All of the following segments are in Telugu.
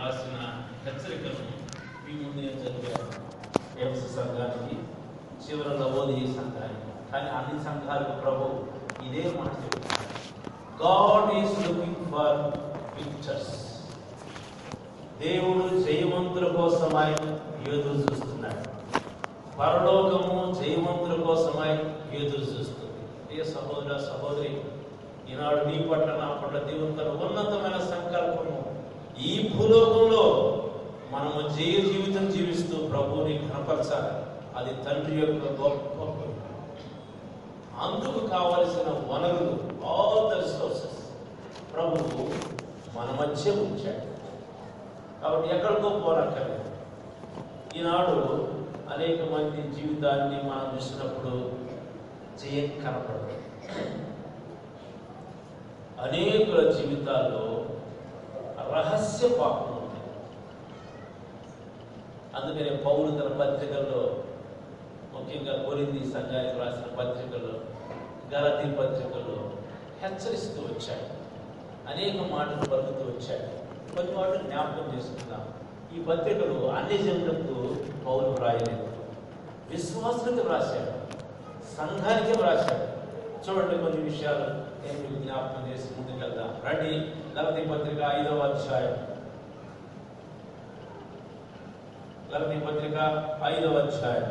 రాసిన హెచ్చరికను మీ ముందు నేను చదివాను ఏఎంస సంఘానికి చివరలో ఓది సంఘానికి కానీ అన్ని సంఘాలకు ప్రభు ఇదే మాట చెప్తున్నారు God is looking for pictures దేవుడు జయవంతుల కోసమై ఎదురు చూస్తున్నాడు పరలోకము జయవంతుల కోసమై ఎదురు చూస్తుంది ఏ సహోదర సహోదరి ఈనాడు నీ పట్ల నా పట్ల దేవుని తన ఉన్నతమైన సంకల్పము ఈ భూలోకంలో మనము జయ జీవితం జీవిస్తూ ప్రభువుని కనపరచాలి అది తండ్రి యొక్క గొప్ప పని. అందుకు కావలసిన వనరులు ఆల్ ద రిసోర్సెస్ ప్రభువు మన మధ్య ఉంచాడు కాబట్టి ఎక్కడికో పోనక్కర్లేదు ఈనాడు అనేక మంది జీవితాన్ని మనం చూసినప్పుడు జయం కనపడదు అనేకుల జీవితాల్లో రహస్య పాపం ఉంది అందుకనే పౌరు తన పత్రికల్లో ముఖ్యంగా కొరింది సంఘానికి రాసిన పత్రికల్లో గలతీ పత్రికల్లో హెచ్చరిస్తూ వచ్చాడు అనేక మాటలు పలుకుతూ వచ్చాడు కొన్ని మాటలు జ్ఞాపకం చేసుకుందాం ఈ పత్రికలు అన్ని జనులకు పౌరు రాయలేదు విశ్వాసులకు రాశాడు సంఘానికి రాశాడు చూడండి కొన్ని విషయాలు నేను మీకు జ్ఞాపకం చేసి ముందుకెళ్దాం రండి గలతీ పత్రిక ఐదవ అధ్యాయం గలతీ పత్రిక ఐదవ అధ్యాయం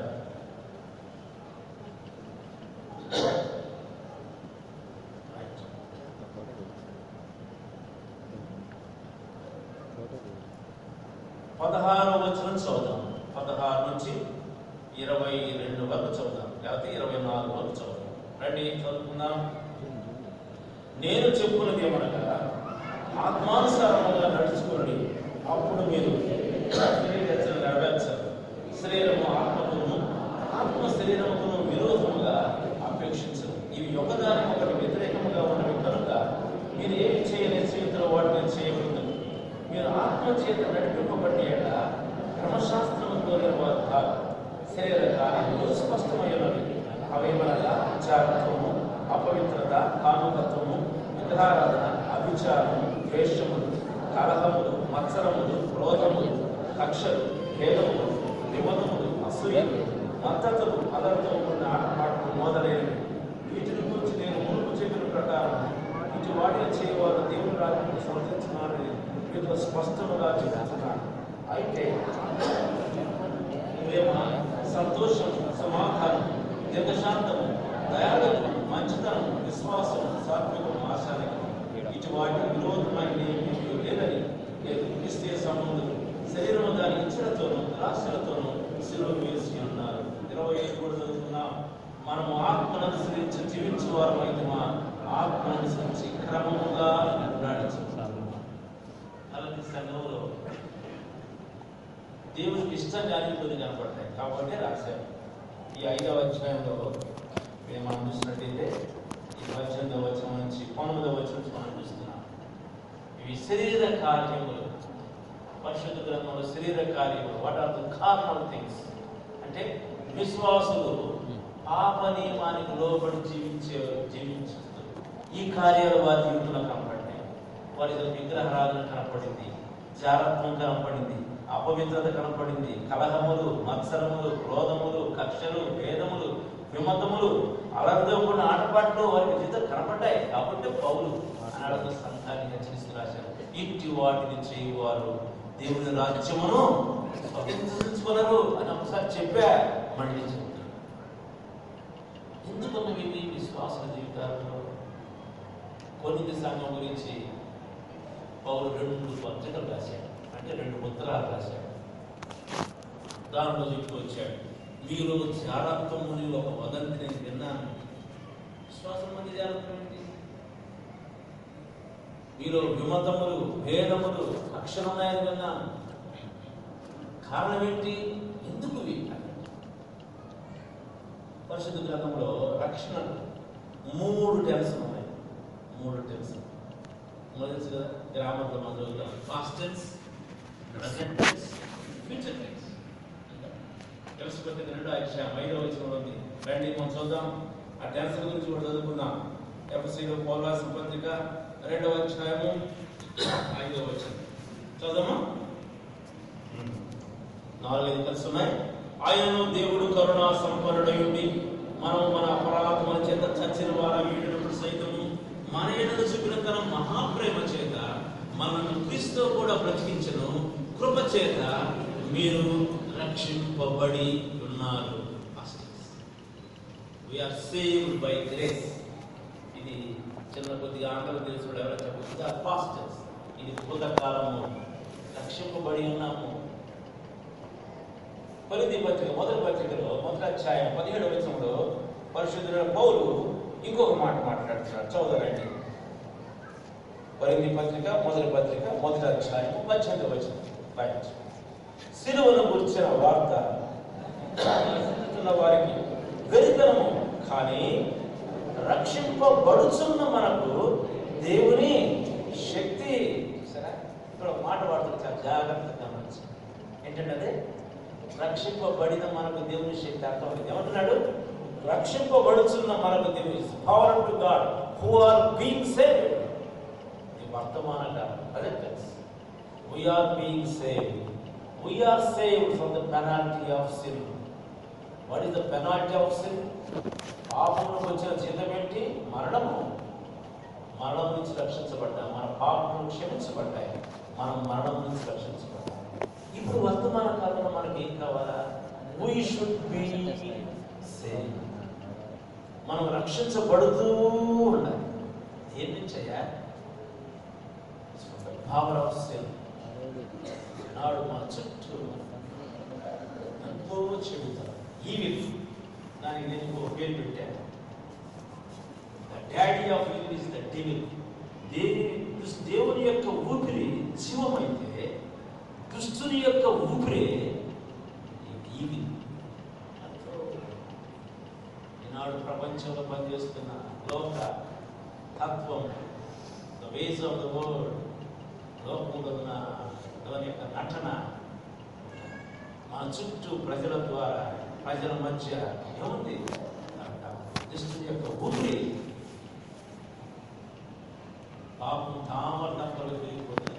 పదహారవ వచనం చదువుదాం పదహారు నుంచి ఇరవై రెండు వరకు చదువుదాం లేకపోతే ఇరవై నాలుగు వరకు చదువుదాం రండి చదువుకుందాం నేను చెప్పున్నది ఏమనగా ఆత్మానుసారముగా నడుచుకోండి అప్పుడు మీరు శరీరచన నెరవేర్చరు శరీరము ఆత్మకును ఆత్మ శరీరముకును విరోధముగా అపేక్షించరు ఇవి ఒకదానికి ఒకటి వ్యతిరేకముగా ఉన్నవి కనుక మీరు ఏమి చేయలేని జీవితంలో వాటిని చేయకూడదు మీరు ఆత్మ చేత నడిపింపబడి క్రమశాస్త్రముతో వారు కాదు శరీర కార్యములు స్పష్టమైనవి అవేమనగా జాగ్రత్తము అపవిత్రత కాముకత్వము విగ్రహారాధన అభిచారము ద్వేషములు కలహములు మత్సరములు క్రోధములు కక్షలు భేదములు విమతములు అసూయలు మద్దతులు అదర్థము ఉన్న ఆటపాటలు మొదలైనవి వీటిని గురించి నేను మునుపు చెప్పిన ప్రకారం ఇటు వాటిని చేయవారు దేవుని రాజ్యాన్ని సమర్థించున్నారని మీతో స్పష్టముగా చెబుతున్నాను అయితే ప్రేమ సంతోషం సమాధానం దీర్ఘశాంతము దయాళుత్వం మంచితనం విశ్వాసం సాత్వికం ఆశానికం ఇటు వాటి విరోధమైన ఏమీ లేదని నేను క్రిస్తే సంబంధులు శరీరము దాని ఇచ్చలతోనూ రాశులతోనూ శిలువ వేసి ఉన్నారు ఇరవై ఐదు కూడా చదువుతున్నాం మనము ఆత్మను అనుసరించి జీవించే వారు అయితే మా ఆత్మను అనుసరించి క్రమముగా నడుచుకుంటాము అలాంటి సంఘంలో దేవునికి ఇష్టంగానే కొన్ని కనపడతాయి కాబట్టి రాశారు ఈ ఐదవ అధ్యాయంలో మేము మనం చూసినట్టయితే ఈ పద్దెనిమిదవ వచనం నుంచి పంతొమ్మిదవ వచనం నుంచి మనం చూస్తున్నాం ఇవి శరీర కార్యములు పరిశుద్ధ గ్రంథంలో శరీర కార్యములు what are the carnal things అంటే విశ్వాసులు పాప నియమానికి లోబడి జీవించే జీవించు ఈ కార్యాలు వారి జీవితంలో కనపడినాయి వారి విగ్రహారాధన కనపడింది జారత్వం కనపడింది అపవిత్రత కనపడింది కలహములు మత్సరములు క్రోధములు కక్షలు భేదములు విమతములు అలర్థం కూడా ఆటపాట్లు వారికి జీవితం కనపడ్డాయి కాబట్టి పౌలు అన్నాడు సంఘాన్ని హెచ్చరిస్తూ రాశారు ఇట్టి వాటిని చేయువారు దేవుని రాజ్యమును స్వతంత్రించుకున్నారు అని ఒకసారి చెప్పా మళ్ళీ చెప్తాను ఎందుకున్నవి ఇవి విశ్వాస జీవితాల్లో కొన్ని సంఘం గురించి పౌరు రెండు పత్రికలు రాశాడు అంటే రెండు ఉత్తరాలు రాశాడు దానిలో చెప్తూ వచ్చాడు మీరు జారత్వముని ఒక వదంతి నేను విన్నాను విశ్వాసం మంది జారత్వం ఏంటి మీరు విమతములు భేదములు అక్షరమున్నాయని విన్నాను కారణం ఏంటి ఎందుకు ఇవి పరిశుద్ధ గ్రంథంలో రక్షణ మూడు టెన్స్ ఉన్నాయి మూడు టెన్స్ తెలుసు కదా గ్రామంలో మనం చదువుతాం past tense present tense future tense తెలుసుకుంటే రెండో అధ్యాయం ఐదో వచ్చిన ఉంది రండి మనం చూద్దాం ఆ టెన్స్ గురించి కూడా చదువుకుందాం ఎఫ్సీలో పౌలాసిన పత్రిక రెండవ అధ్యాయము ఐదో వచ్చిన చదుదామా నాలుగైదు కలిసి ఉన్నాయి ఆయనను దేవుడు కరుణా సంపన్నుడయుండి మనం మన అపరాధముల చేత చచ్చిన వారం వీడినప్పుడు సైతము మన ఎడలు చూపిన తన మహాప్రేమ చేత మనను క్రీస్తు కూడా బ్రతికించను కృప చేత మీరు రక్షింపబడి ఉన్నారు వీఆర్ సేవ్డ్ బై గ్రేస్ ఇది చిన్న కొద్దిగా ఆంగ్ల తెలుసు ఎవరో చెప్పచ్చు పాస్టర్స్ ఇది భూతకాలము రక్షింపబడి ఉన్నాము కొలిది పత్రిక మొదటి పత్రికలో మొదటి అధ్యాయం పదిహేడు వచనంలో పరిశుద్ధుల పౌలు ఇంకొక మాట మాట్లాడుతున్నాడు చదువుదండి కొలిది పత్రిక మొదటి పత్రిక మొదటి అధ్యాయం పద్దెనిమిది వచనం రాయొచ్చు సిలువను గురించిన వార్త వినుచున్న వారికి వెరితనము కానీ రక్షింపబడుచున్న మనకు దేవుని శక్తి సరే ఇక్కడ ఒక మాట వాడుతుంది చాలా జాగ్రత్తగా గమనించండి ఏంటంటే అదే రక్షింపబడిన మనకు దేవుని శక్తి అర్థం ఉంది ఏమంటున్నాడు రక్షింపబడుచున్న మనకు దేవుని power to God who are being save ఇది వర్తమాన కాలం అదే తెలుసు we are being save we are saved from the penalty of sin what is the penalty of sin పాపములకు వచ్చిన జీతం ఏంటి మరణము మరణం నుంచి రక్షించబడ్డాం మన పాపములు క్షమించబడ్డాయి మనం మరణం నుంచి రక్షించబడ్డాం ఇప్పుడు వర్తమాన కాలంలో మనకి ఏం కావాలా వీ షుడ్ బి సేవ్ మనం రక్షించబడుతూ ఉండాలి ఏం నుంచయ్యా పవర్ ఆఫ్ సిన్ నాడు మన చుట్టూ ఎంతో చెబుతారు ఈవిల్ దానికి నేను ఇంకో పేరు పెట్టాను the daddy of evil is the devil దేని దేవుని యొక్క ఊపిరి జీవమైతే దుష్టుని యొక్క ఊపిరి ఈవిల్ ఈనాడు ప్రపంచంలో పనిచేస్తున్న లోక తత్వం the ways of the world లోకంలో ఉన్న దాని యొక్క నటన మన చుట్టూ ప్రజల ద్వారా ప్రజల మధ్య ఏముంది దుష్టుని యొక్క ఊపిరి పాపం తామర్నప్పలు పెరిగిపోతుంది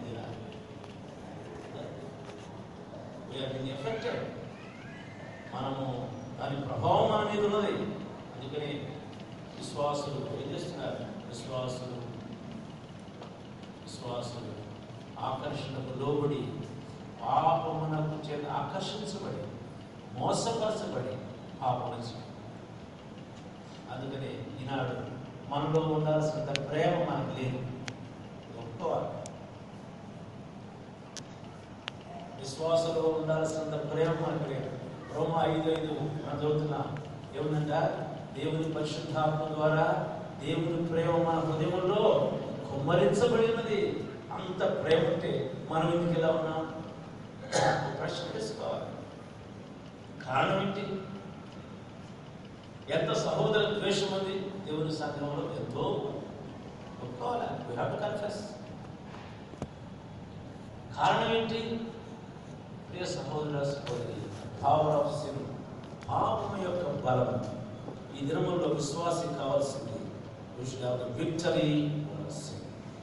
ఎఫెక్టెడ్ మనము దాని ప్రభావం మన మీద ఉన్నది అందుకని విశ్వాసులు ఏం చేస్తున్నారు విశ్వాసులు విశ్వాసులు ఆకర్షణకు లోబడి పాపమునకు చేత ఆకర్షించబడి మోసపరచబడి పాపం అందుకనే ఈనాడు మనలో ఉండాల్సినంత ప్రేమ మనకు లేదు ఒప్పుకోవాలి విశ్వాసంలో ఉండాల్సినంత ప్రేమ మనకు లేదు రోమ ఐదు ఐదు మనం చదువుతున్నాం ఏముందంట దేవుని పరిశుద్ధాత్మ ద్వారా దేవుని ప్రేమ మన హృదయంలో కుమ్మరించబడి ఉన్నది అంత ప్రేమ ఉంటే మనం ఎందుకు ఎలా ఉన్నాం ప్రశ్న వేసుకోవాలి కారణం ఏంటి ఎంత సహోదర ద్వేషం ఉంది దేవుని సంఘంలో ఎంతో ఒప్పుకోవాలి వీ హ్యావ్ టు కన్ఫెస్ కారణం ఏంటి ప్రియ సహోదర సహోదరి పవర్ ఆఫ్ సిన్ పాపం యొక్క బలం ఈ దినముల్లో విశ్వాసం కావాల్సింది we should have the victory sin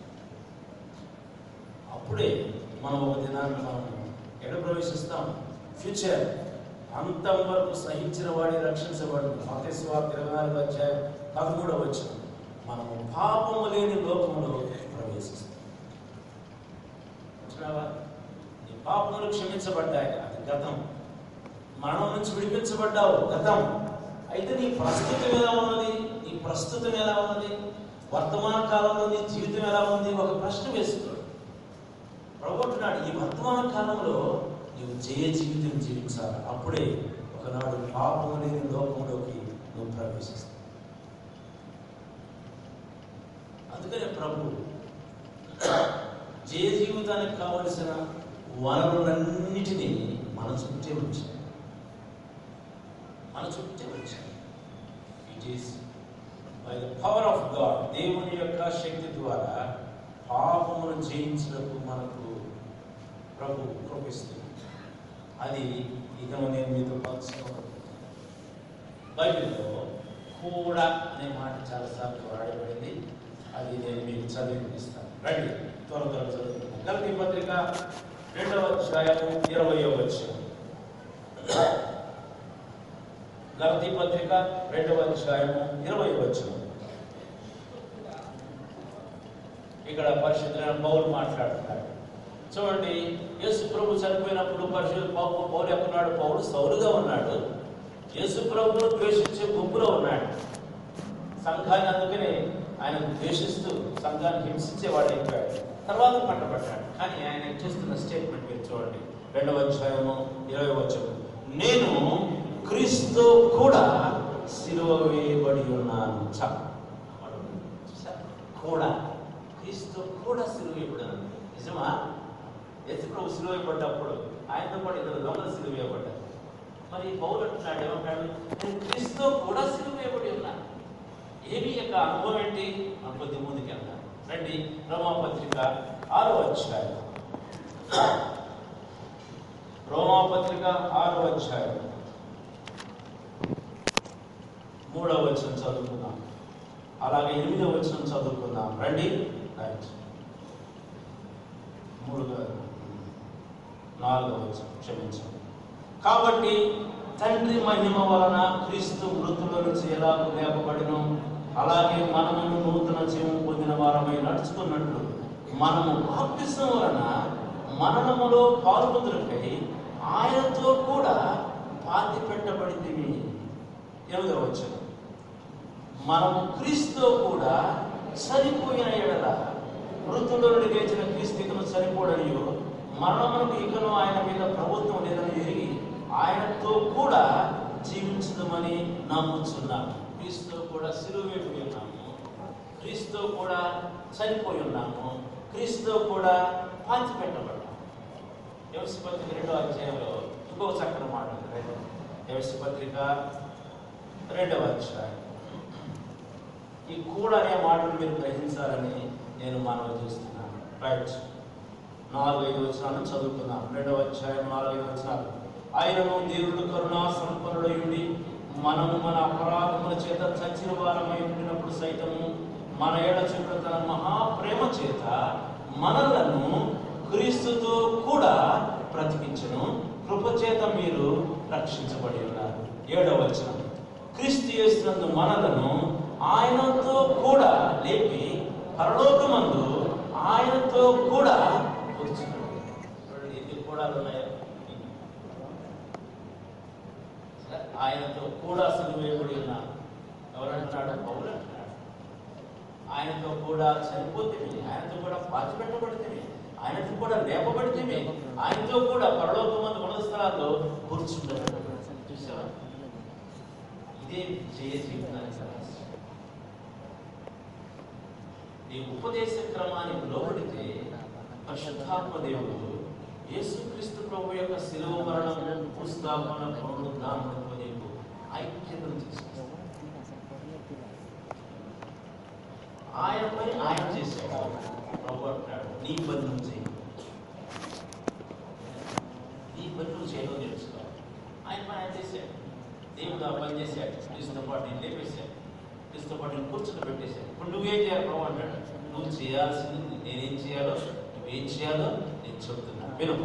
అప్పుడే మనం ఒక దినాన్ని మనం ఎక్కడ ప్రవేశిస్తాం ఫ్యూచర్ అంతం వరకు సహించిన వాడి రక్షించబడు మతేశ్వార్ ఇరవై నాలుగు అధ్యాయం పదమూడవ వచ్చిన మనము పాపము లేని లోకంలో ప్రవేశిస్తాం వచ్చినావా? నీ పాపములు క్షమించబడ్డాయి అది గతం మరణం నుంచి విడిపించబడ్డావు గతం అయితే నీ ప్రస్తుతం ఎలా ఉన్నది నీ ప్రస్తుతం ఎలా ఉన్నది వర్తమాన కాలంలో నీ జీవితం ఎలా ఉంది ఒక ప్రశ్న వేసుకో ప్రభుత్వాడు ఈ వర్తమాన కాలంలో నువ్వు జయ జీవితం జీవించాలి అప్పుడే ఒకనాడు పాపము లేని లోకంలోకి నువ్వు ప్రవేశిస్తావు అందుకనే ప్రభు జయ జీవితానికి కావలసిన వనరులన్నిటినీ మన చుట్టే ఉంచాయి మన చుట్టే ఉంచాయి it is by the power of God దేవుని యొక్క శక్తి ద్వారా పాపమును జయించినప్పుడు మనకు ప్రభు కృపిస్తుంది అది ఇక నేను మీతో పంచుకోవాలి బైబిల్లో కూడా అనే మాట చాలాసార్లు రాయబడింది అది నేను మీకు చదివిపిస్తాను రండి త్వర త్వర చదువుకుంటాం గల్తీ పత్రిక రెండవ అధ్యాయం ఇరవయో వచ్చిన గలతీ పత్రిక రెండవ అధ్యాయము ఇరవై వచనం ఇక్కడ పరిశుద్ధమైన పౌలు మాట్లాడుతున్నాడు చూడండి యేసు ప్రభు చనిపోయినప్పుడు పరిశుద్ధ పౌలు పౌలు ఎక్కడున్నాడు పౌలు సౌలుగా ఉన్నాడు యేసు ప్రభును ద్వేషించే గుంపులో ఉన్నాడు సంఘాన్ని అందుకనే ఆయన ద్వేషిస్తూ సంఘాన్ని హింసించేవాడు అయిపోయాడు తర్వాత పట్టబడ్డాడు కానీ ఆయన చేస్తున్న స్టేట్మెంట్ మీరు చూడండి రెండవ అధ్యాయము ఇరవై వచ్చము నేను క్రీస్తు కూడా సిలువ వేయబడి ఉన్నాను చ చూసారా? కూడా క్రీస్తు కూడా సిలువ వేయబడాను నిజమా యేసు ప్రభు సిలువ వేయబడ్డప్పుడు ఆయనతో పాటు ఇద్దరు దొంగలు సిలువ వేయబడ్డారు మరి పౌలు అంటున్నాడు ఏమంటాడు నేను క్రీస్తు కూడా సిలువ వేయబడి ఉన్నాను ఏమి యొక్క అనుభవం ఏంటి మనం కొద్ది ముందుకు వెళ్దాం రండి రోమాపత్రిక ఆరో అధ్యాయం రోమాపత్రిక ఆరో అధ్యాయం మూడవ వచనం చదువుకుందాం అలాగే ఎనిమిదవ వచనం చదువుకుందాం రండి రైట్ మూడుగా నాలుగవ వచనం క్షమించండి కాబట్టి తండ్రి మహిమ వలన క్రీస్తు మృతుల నుంచి ఎలా లేపబడినో అలాగే మనము నూతన జీవం పొందిన వారమై నడుచుకున్నట్లు మనము బాప్తిసం వలన మరణములో పాల్పొందులకై ఆయనతో కూడా పాతి పెట్టబడింది ఎనిమిదవ వచనం మనము క్రీస్తుతో కూడా చనిపోయిన ఎడల మృతుల నుండి లేచిన క్రీస్తు ఇకను చనిపోడనియో మరణమునకు ఇకను ఆయన మీద ప్రభుత్వం లేదని ఎరిగి ఆయనతో కూడా జీవించదమని నమ్ముచున్నాము క్రీస్తుతో కూడా సిలువేపి ఉన్నాము క్రీస్తుతో కూడా చనిపోయి ఉన్నాము క్రీస్తుతో కూడా పాతి పెట్టబడ్డాము ఎవసి పత్రిక రెండో అధ్యాయంలో ఇంకో చక్కని మాట ఉంది ఎవసి పత్రిక రెండవ అధ్యాయం ఈ కూడా అనే మాటలు మీరు గ్రహించాలని నేను మనవి చేస్తున్నాను రైట్ నాలుగైదు వచనాలను చదువుకుందాం రెండవ అధ్యాయం నాలుగైదు వచనాలు ఆయనను దేవుడు కరుణా సంపన్నుడయుండి మనము మన అపరాధముల చేత చచ్చిన వారమై ఉండినప్పుడు సైతము మన ఏడ చుట్టూ తన మహాప్రేమ చేత మనలను క్రీస్తుతో కూడా బ్రతికించను కృపచేత మీరు రక్షించబడి ఉన్నారు ఏడవ వచనం క్రీస్తు చేస్తున్నందు మనలను ఆయనతో కూడా లేపి పరలోకమందు ఆయనతో కూడా కూర్చున్నాడు చూడండి ఎన్ని కూడా ఉన్నాయో సరే, ఆయనతో కూడా సిలువేయబడి ఉన్నాను ఎవరంటున్నాడు పౌలు అంటున్నాడు ఆయనతో కూడా చనిపోతే ఆయనతో కూడా పాతిపెట్టబడితే ఆయనతో కూడా లేపబడితే ఆయనతో కూడా పరలోకమందు ఉన్నత స్థలాల్లో కూర్చుంటాడు చూసావా ఇదే జయ జీవితానికి రహస్యం. ఈ ఉపదేశ క్రమానికి లోబడితే పరిశుద్ధాత్మ దేవుడు యేసుక్రీస్తు ప్రభు యొక్క శిలువ మరణం పుస్తాపన పునరుద్ధారణతో నీకు ఐక్యతను తీసుకొస్తాడు ఆయన పని ఆయన చేశాడు ప్రభు అంటాడు నీ పని నువ్వు చేయి నీ పని నువ్వు చేయడం తెలుసుకో ఆయన పని ఆయన చేశాడు దేవుడు ఆ పని చేశాడు క్రీస్తుతో పాటు నేను లేపేశాడు క్రీస్తుతో పాటు నేను కూర్చుని పెట్టేశాడు ఇప్పుడు నువ్వేం చేయాలి ప్రభు అంటాడు నువ్వు చేయాల్సింది నేనేం చేయాలో నువ్వేం చేయాలో నేను చెప్తున్నా విను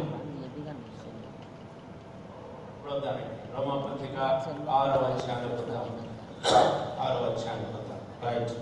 ఇప్పుడు వద్దామండి రోమాపత్రిక ఆరవ అధ్యాయంలో వద్దాం ఆరవ అధ్యాయంలో వద్దాం రైట్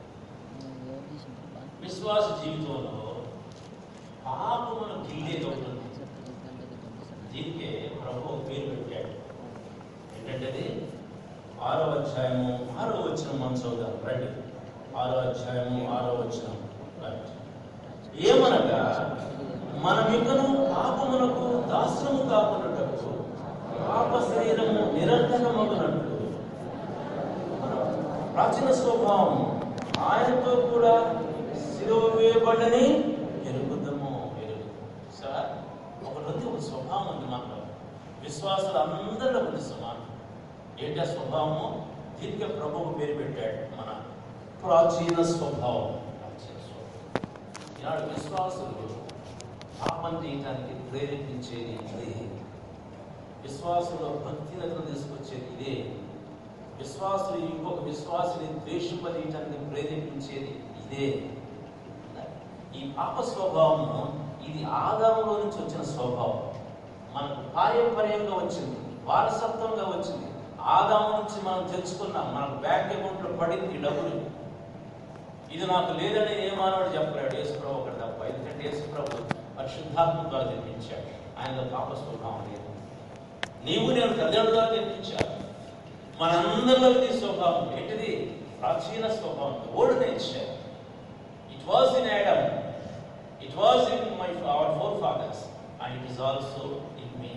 విశ్వాస జీవితంలో పాపమును గిల్లేది ఒకటి ఉంది. దీనికే ప్రభు ఒక పేరు పెట్టాడు ఏంటంటే అది ఆరో అధ్యాయము ఆరో వచ్చిన మనం చదువుదాం రండి ఆరో అధ్యాయము ఆరో వచ్చిన రైట్ ఏమనగా మనమికను పాపమునకు దాస్యము కాకున్నట్టు పాప శరీరము నిరంతరమగునట్లు మన ప్రాచీన స్వభావం ఆయనతో కూడా సిలువ వేయబడని ఎరుగుదము ఎరుగు సార్ ఒకటి ఉంది ఒక స్వభావం ఉంది మనలో విశ్వాసులు అందరిలో ఉంది సమానం ఏంటి ఆ స్వభావము దీనికి ప్రభువు పేరు పెట్టాడు మన ప్రాచీన స్వభావం ప్రాచీన స్వభావం ఈనాడు విశ్వాసులు పాపం చేయటానికి ప్రేరేపించేది ఇదే విశ్వాసంలో భక్తినతను తీసుకొచ్చేది ఇదే విశ్వాసులు ఇంకొక విశ్వాసుని ద్వేషింపజేయటానికి ప్రేరేపించేది ఇదే ఈ పాప స్వభావము ఇది ఆదాములో నుంచి వచ్చిన స్వభావం మనకు పారంపర్యంగా వచ్చింది వారసత్వంగా వచ్చింది ఆదాము నుంచి మనం తెలుసుకున్నాం మన బ్యాంక్ అకౌంట్ లో పడింది ఈ డబ్బులు ఇది నాకు లేదని ఏ మానవుడు చెప్పలేడు యేసుప్రభు ఒకటి తప్ప ఎందుకంటే యేసుప్రభు పరిశుద్ధాత్మ ద్వారా జన్మించాడు ఆయనలో పాప స్వభావం లేదు నీవు నేను తల్లిదండ్రుల ద్వారా జన్మించాను మనందరిలో ఈ స్వభావం ఏంటిది ప్రాచీన స్వభావం old nature it was in Adam it was in my our forefathers and it is also in me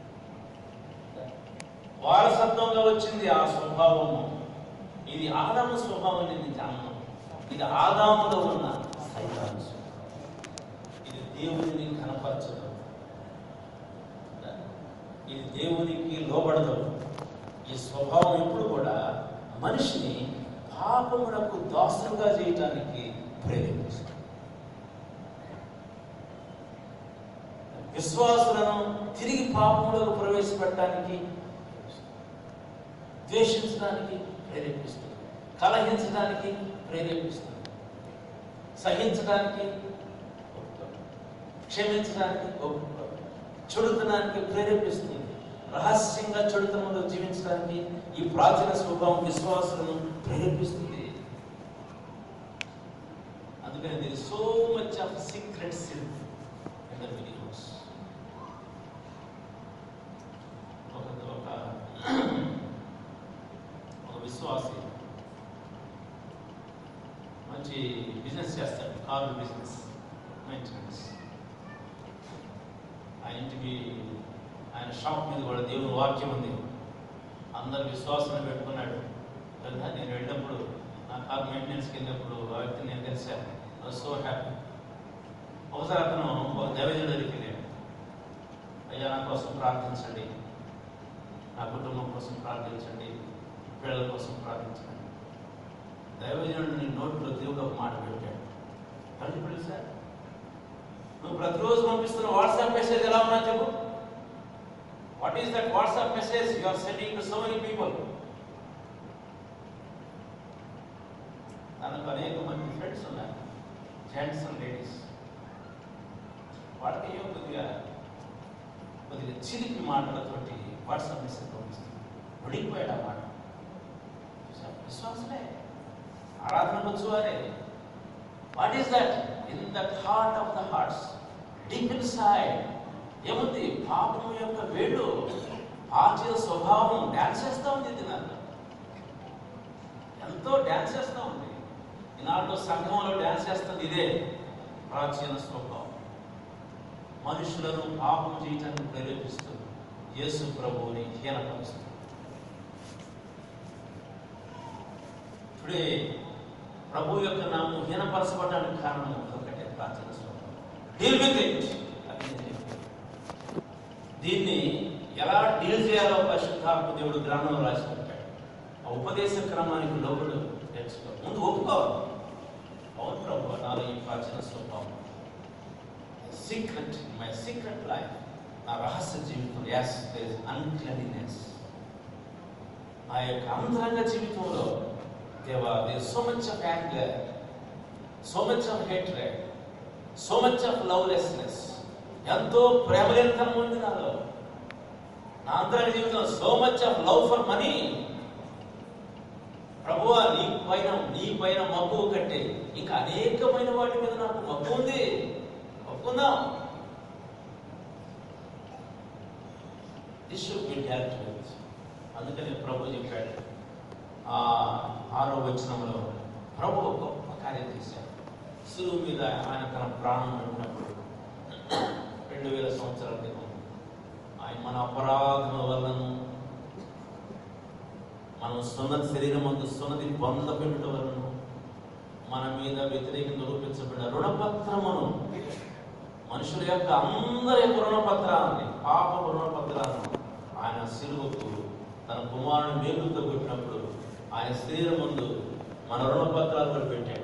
వారసత్వంగా వచ్చింది ఆ స్వభావము ఇది ఆదాము స్వభావం నేను జాను ఇది ఆదాములో ఉన్న సైతాను స్వభావం. ఇది దేవుడిని కనపరచదు ఇది దేవునికి లోబడదు ఈ స్వభావం ఎప్పుడు కూడా మనిషిని పాపములకు దాసులుగా చేయటానికి ప్రేరేపిస్తుంది విశ్వాసులను తిరిగి పాపములకు ప్రవేశపెట్టడానికి ద్వేషించడానికి ప్రేరేపిస్తుంది కలహించడానికి ప్రేరేపిస్తుంది సహించడానికి ఒప్పుకోదు. క్షమించడానికి ఒప్పుకోదు. చెడుతనానికి ప్రేరేపిస్తుంది రహస్యంగా చెడుతనంలో జీవించడానికి ఈ ప్రాచీన స్వభావం విశ్వాసులను ప్రేరేపిస్తుంది అందుకని దీని so much of secret sin in the believers ఒక ఒక ఒక విశ్వాసి మంచి బిజినెస్ చేస్తాడు కారు బిజినెస్ మెయింటెనెన్స్ ఆయన ఇంటికి ఆయన షాప్ మీద కూడా దేవుని వాక్యం ఉంది అందరు విశ్వాసం పెట్టుకున్నాడు కదా నేను వెళ్ళినప్పుడు నా కార్ మెయింటెనెన్స్కి వెళ్ళినప్పుడు ఆ వ్యక్తిని నేను కలిశాను సో హ్యాపీ ఒకసారి అతను ఒక దైవజనుడి దగ్గరికి వెళ్ళాడు అయ్యా నా కోసం ప్రార్థించండి నా కుటుంబం కోసం ప్రార్థించండి పిల్లల కోసం ప్రార్థించండి దైవజనుడిని నోట్లో దేవుడు ఒక మాట పెట్టాడు కలిసి పిలిచారు నువ్వు ప్రతిరోజు పంపిస్తున్న వాట్సాప్ మెసేజ్ ఎలా ఉన్నా చెప్పు what is that WhatsApp message you are sending to so many people తనకు అనేక మంది ఫ్రెండ్స్ ఉన్నారు జెంట్స్ అండ్ లేడీస్ వాళ్ళకి ఏమో కొద్దిగా కొద్దిగా చిలిపి మాటలతోటి వాట్సాప్ మెసేజ్ పంపిస్తుంది ఉడికిపోయాడు ఆ మాట చూసావా? విశ్వాసమే ఆరాధన వచ్చువారే what is that in that heart of the hearts deep inside ఏముంది పాపం యొక్క వేళ్ళు ఆచరణ స్వభావం డాన్స్ చేస్తూ ఉంది దినాల్లో ఎంతో డాన్స్ చేస్తూ ఉంది ఈనాడు సంఘంలో డాన్స్ చేస్తుంది ఇదే ప్రాచీన స్వభావం మనుషులను పాపం చేయటానికి ప్రేరేపిస్తుంది యేసు ప్రభువుని హీనపరుస్తుంది టుడే ప్రభు యొక్క నామం హీనపరచబడడానికి కారణం ఒకటే ప్రాచీన స్వభావం డీల్ విత్ ఇట్ అది నేను చెప్పేది. దీన్ని ఎలా డీల్ చేయాలో పరిశుద్ధాత్మ దేవుడు గ్రంథంలో రాసి పెట్టాడు ఆ ఉపదేశ క్రమానికి లోబడు నేర్చుకో ముందు ఒప్పుకోవాలి అవును ప్రభు నాలో ఈ ప్రాచీన స్వభావం సీక్రెట్ మై సీక్రెట్ లైఫ్ నా రహస్య జీవితం యాస్ అన్క్లెనినెస్ నా యొక్క అంతరంగ జీవితంలో దేవా there so much of anger so much of hatred so much of lovelessness ఎంతో ప్రేమలేనితనం ఉంది నాలో నా అంతరంగ జీవితంలో so much of love for money ప్రభువా నీ పైన నీ పైన మబ్బు కంటే ఇంకా అనేకమైన వాటి మీద నాకు మబ్బు ఉంది ఒప్పుకుందాం this should be dealt with అందుకని ప్రభు చెప్పాడు ఆ ఆరో వచనంలో ప్రభు ఒక గొప్ప కార్యం చేశాడు సులువు మీద ఆయన తన ప్రాణం పెట్టినప్పుడు రెండు వేల సంవత్సరాల క్రితం ఆయన మన అపరాధముల వలన మనం సున్నతి శరీరం అందు సున్నతి పొందబెట్టుట వలన మన మీద వ్యతిరేకంగా రూపించబడిన రుణపత్రమును మనుషుల యొక్క అందరి యొక్క రుణపత్రాన్ని పాప రుణపత్రాలను ఆయన సిలువకు తన కుమారుని మేలుతో పెట్టినప్పుడు ఆయన శరీరం ముందు మన రుణపత్రాలు కూడా పెట్టాడు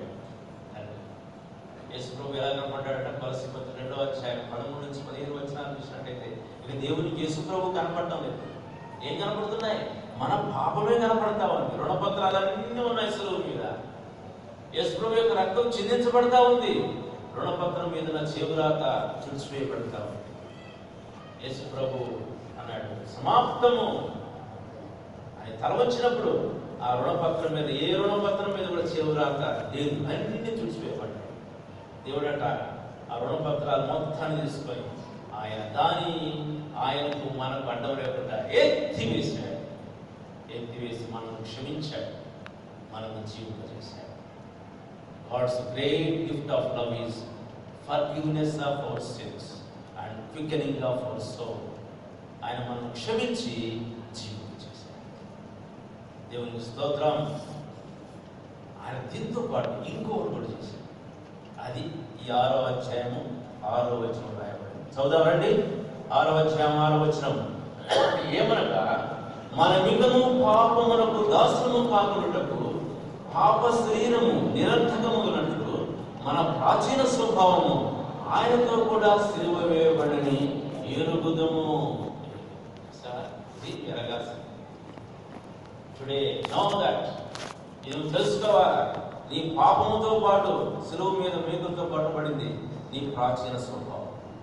యేసు ప్రభు ఎలా కనపడ్డాడట కొలసి పత్రిక రెండో అధ్యాయం పదమూడు నుంచి పదిహేను వచ్చినాలు చూసినట్టయితే ఇక దేవునికి యేసు ప్రభు కనపడటం లేదు ఏం కనపడుతున్నాయి మన పాపమే కనపడతా ఉంది రుణపత్రాలన్నీ ఉన్నాయి సులువు మీద యేసు ప్రభు యొక్క రక్తం చిందించబడతా ఉంది రుణపత్రం మీద నా చేవురాత తుడిచివేయబడతా ఉంది యేసు ప్రభు అన్నాడు సమాప్తము అని తల వచ్చినప్పుడు ఆ రుణపత్రం మీద ఏ రుణపత్రం మీద కూడా చివరాక లేదు అన్ని తుడిచివేయబడ్డాడు దేవుడట ఆ రుణపత్రాలు మొత్తాన్ని తీసుకొని ఆయన దాని ఆయనకు మనకు అడ్డం లేకుండా ఎత్తి వేశాడు ఎత్తి వేసి మనల్ని క్షమించాడు మనల్ని జీవింపజేశాడు God's great gift of love is forgiveness of our sins and quickening of our soul ఆయన మనల్ని క్షమించి జీవింపజేశాడు దేవునికి స్తోత్రం ఆయన దీంతో పాటు ఇంకొకటి కూడా చేశాడు అది ఈ ఆరో అధ్యాయము ఆరో వచనం రాయబడింది చదువుదామండి ఆరో అధ్యాయం ఆరో వచనం ఏమనగా మన మిగము పాపమునకు దాసుము కాకున్నటకు పాప శరీరము నిరర్థకమునట్లు మన ప్రాచీన స్వభావము ఆయనతో కూడా సిలువ వేయబడని ఎరుగుదము సార్ ఇది ఎరగాల్సింది టుడే నో దట్ నువ్వు తెలుసుకోవాలి నీ పాపముతో పాటు సులువు మీద మీకుతో పట్టుబడింది నీ ప్రాచీన స్వభావం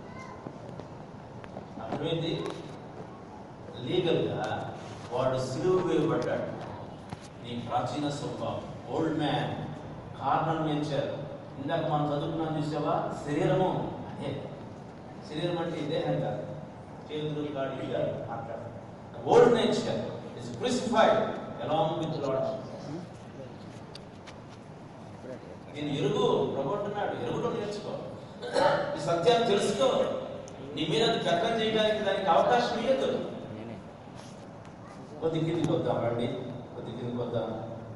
అర్థమైంది లీగల్గా వాడు సిలువు వేయబడ్డాడు నీ ప్రాచీన స్వభావం ఓల్డ్ మ్యాన్ కార్నల్ నేచర్ ఇందాక మనం చదువుకున్నాం చూసావా శరీరము అదే శరీరం అంటే ఇదే కాదు చేతులు కాడు ఇది కాదు మాట్లాడు old nature is crucified along with Lord నేను ఎరుగు ప్రబోతున్నాడు ఎరుగులో నేర్చుకో ఈ సత్యాన్ని తెలుసుకో నీ మీద అది చట్టం చేయడానికి దానికి అవకాశం ఇవ్వదు కొద్ది కిందికి వద్దాం రండి కొద్ది కిందికి వద్దాం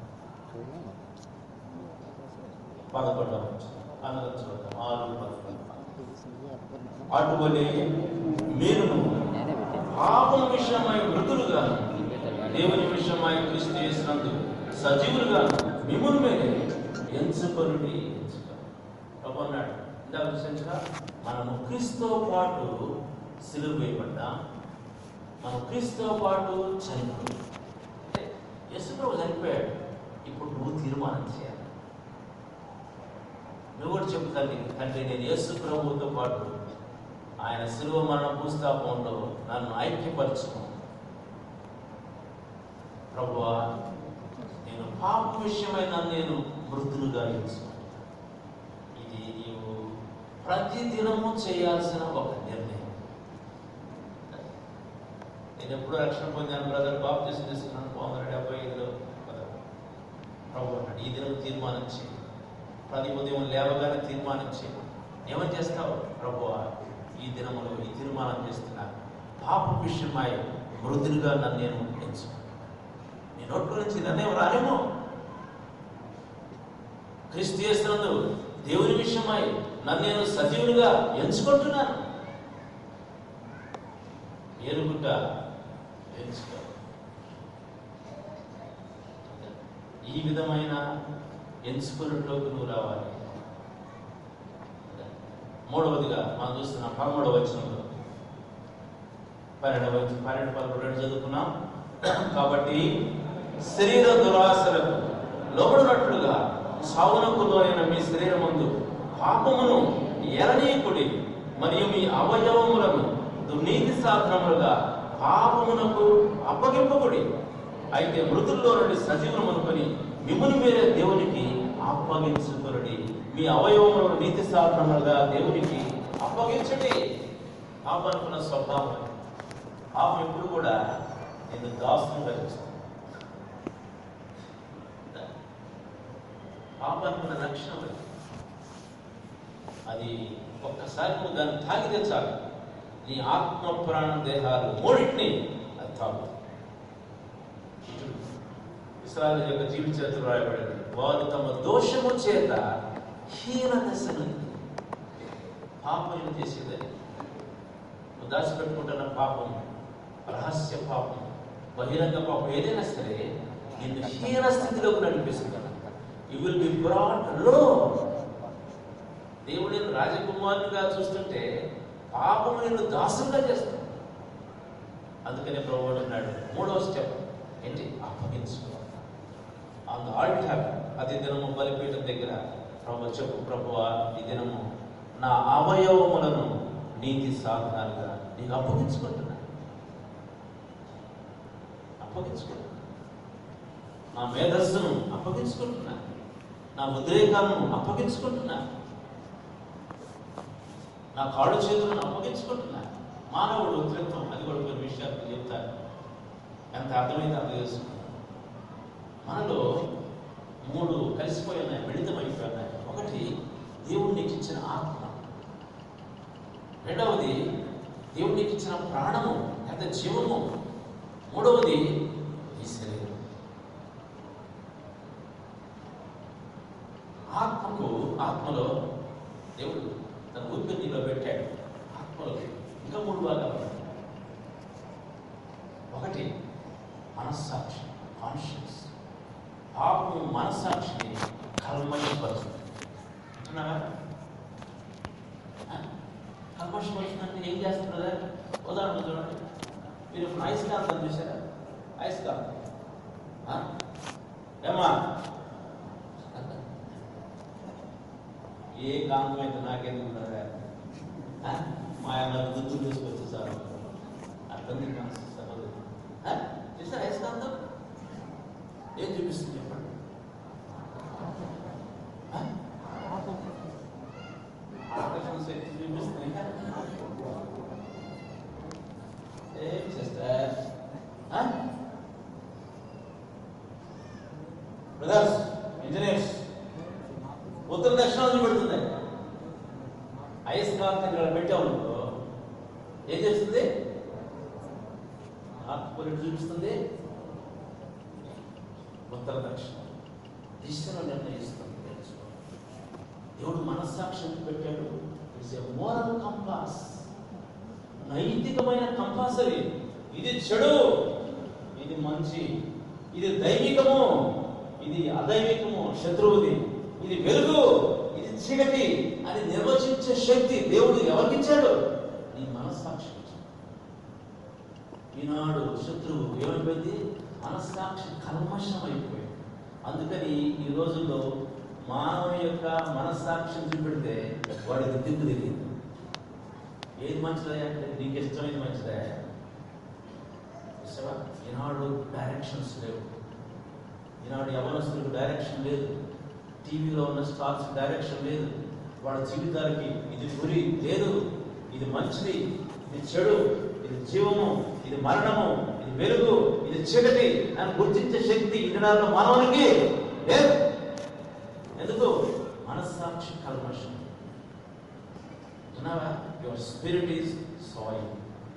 పదకొండవ అనగా చూద్దాం ఆరు పదకొండు అటువలే మీరును పాపం విషయమై మృతులుగా దేవుని విషయమై క్రీస్తు చేసినందుకు సజీవులుగా మిమ్మల్ని మీరే ఎంచుకొనుడి ప్రభు అన్నాడు ఇందాక చూసించగా మనము క్రీస్తుతో పాటు సిలువ వేయబడ్డాం మనం క్రీస్తుతో పాటు చనిపోయాం అంటే యేసు ప్రభు చనిపోయాడు ఇప్పుడు నువ్వు తీర్మానం చేయాలి నువ్వు కూడా చెప్పు తండ్రి తండ్రి నేను యేసు ప్రభువుతో పాటు ఆయన శిలువ మరణ భూస్థాపంలో నన్ను ఐక్యపరచుకో ప్రభువా నేను పాప విషయమైన నేను మృతులుగా ఎంచుకో ఇది నీవు ప్రతి దినము చేయాల్సిన ఒక నిర్ణయం నేను ఎప్పుడు రక్షణ పొందాను బ్రదర్ బాబు చేసి తీసుకున్నాను పంతొమ్మిది వందల డెబ్బై ఐదులో ప్రభు అన్నాడు ఈ దినం తీర్మానించి ప్రతి ఉదయం లేవగానే తీర్మానించి ఏమని చేస్తావు ప్రభువా ఈ దినములో ఈ తీర్మానం చేస్తున్నా పాప విషయమై మృదులుగా నన్ను నేను ఎంచు నీ నోట్ల నుంచి నిర్ణయం రానేమో క్రీస్తు చేస్తున్నందు దేవుని విషయమై నన్ను నేను సజీవునిగా ఎంచుకుంటున్నాను ఎరుగుట ఎంచుకో ఈ విధమైన ఎంచుకున్నట్లోకి నువ్వు రావాలి మూడవదిగా మనం చూస్తున్నాం పదమూడవ వచనంలో పన్నెండవ వచనం పన్నెండు పదకొండు రెండు చదువుకున్నాం కాబట్టి శరీర దురాశలకు లోబడినట్లుగా సాగునకు లోనైన మీ శరీరం ముందు పాపమును ఎరనీయకుడి మరియు మీ అవయవములను దుర్నీతి సాధనములుగా పాపమునకు అప్పగింపకుడి అయితే మృతుల్లో నుండి సజీవులు అనుకొని మిమ్మల్ని మీరే దేవునికి అప్పగించుకునడి మీ అవయవములను నీతి సాధనములుగా దేవునికి అప్పగించండి పాపం అనుకున్న స్వభావం అది. పాపం ఎప్పుడు కూడా నేను దాసంగా చేస్తాను పాపం అనుకున్న లక్షణం అది. అది ఒక్కసారి నువ్వు దాన్ని తాగితే చాలు నీ ఆత్మ ప్రాణ దేహాలు మూడింటిని అది తాగు ఇస్రాయల్ యొక్క జీవిత చరిత్ర రాయబడింది వారు తమ దోషము చేత హీన దశను పాపం చేసేదని నువ్వు దాచిపెట్టుకుంటున్న పాపం రహస్య పాపం బహిరంగ పాపం ఏదైనా సరే నిన్ను హీన స్థితిలోకి నడిపిస్తుంది యు విల్ బి బ్రాట్ లో దేవుడు నిన్ను రాజకుమారునిగా చూస్తుంటే పాపము నిన్ను దాసులుగా చేస్తాడు అందుకనే ప్రభు అన్నాడు మూడవ స్టెప్ ఏంటి అప్పగించుకో ఆన్ ద ఆల్టార్ అది దినము బలిపీఠం దగ్గర ప్రభు చెప్పు ప్రభువా ఈ దినము నా అవయవములను నీతి సాధనాలుగా నీకు అప్పగించుకుంటున్నా అప్పగించుకుంటున్నా నా మేధస్సును అప్పగించుకుంటున్నా నా ఉద్రేకాలను అప్పగించుకుంటున్నా నా కాళ్ళు చేతులను అప్పగించుకుంటున్నా మానవుడు ఉద్రేకం అది కూడా కొన్ని విషయాలు చెప్తారు ఎంత అర్థమైంది అంత చేసుకున్నాను మనలో మూడు కలిసిపోయి ఉన్నాయి మిళితమైపోయి ఉన్నాయి ఒకటి దేవుడు నీకు ఇచ్చిన ఆత్మ రెండవది దేవుడు నీకు ఇచ్చిన ప్రాణము లేదా జీవము మూడవది ఈ శరీరం ఆత్మకు ఆత్మలో దేవుడు తన ఊపిరి నీలో పెట్టాడు ఆత్మలో ఇంకా మూడు భాగాలు ఉన్నాయి. ఒకటి మనస్సాక్షి కాన్షియస్ పాపము మనస్సాక్షిని కల్మషపరుస్తుంది అంటున్నావా ఆ? కల్మషపరుస్తుందంటే ఏం చేస్తున్నదా ఉదాహరణ చూడండి మీరు ఇప్పుడు అయస్కాంతం చూసారా అయస్కాంతం ఆ? ఏమ్మా ఏ కాంతం అయితే నాకెందుకు ఉన్నదా ఆ? మా ఆయన దుద్దు తీసుకొచ్చి సార్ అర్థం సభలు చూసారా అయస్కాంతం ఏం చూపిస్తుంది చెప్పండి ఆ? ఆకర్షణ శక్తి చూపిస్తుంది ఏం సిస్టర్ బ్రదర్స్ ఇంజనీర్స్ ఉత్తర దక్షిణాలు చూపెడుతుంది అయస్కాంతం ఇక్కడ పెట్టావు అనుకో ఏం చేస్తుంది ఆత్మలు చూపిస్తుంది ఉత్తర దక్షిణ దిశను నిర్ణయిస్తుంది తెలుసుకో. దేవుడు మనస్సాక్షి పెట్టాడు ఇట్స్ ఎ మోరల్ కంపాస్ నైతికమైన కంపాస్ అది ఇది చెడు ఇది మంచి ఇది దైవికము ఇది అదైవికము శత్రువుది ఇది వెలుగు ఇది చీకటి అని నిర్వచించే శక్తి దేవుడు ఎవరికి ఇచ్చాడు నీ మనస్సాక్షి ఈనాడు శత్రువు ఏమైపోయింది మనస్సాక్షి కల్మషం అయిపోయింది అందుకని ఈ రోజుల్లో మానవుని యొక్క మనస్సాక్షిని చూపెడితే వాడికి దిక్కు తెలియదు ఏది మంచిదా అంటే నీకు ఇష్టమైంది మంచిదా చూసావా ఈనాడు డైరెక్షన్స్ లేవు ఈనాడు యవనస్తులకు డైరెక్షన్ లేదు టీవీలో ఉన్న స్టార్స్ డైరెక్షన్ లేదు వాళ్ళ జీవితాలకి ఇది గురి లేదు ఇది మంచిది ఇది చెడు ఇది జీవము ఇది మరణము ఇది వెలుగు ఇది చీకటి అని గుర్తించే శక్తి ఈనాడు మానవునికి లేదు ఎందుకు మనస్సాక్షి కల్మషం విన్నావా యువర్ స్పిరిట్ ఈస్ సాయిల్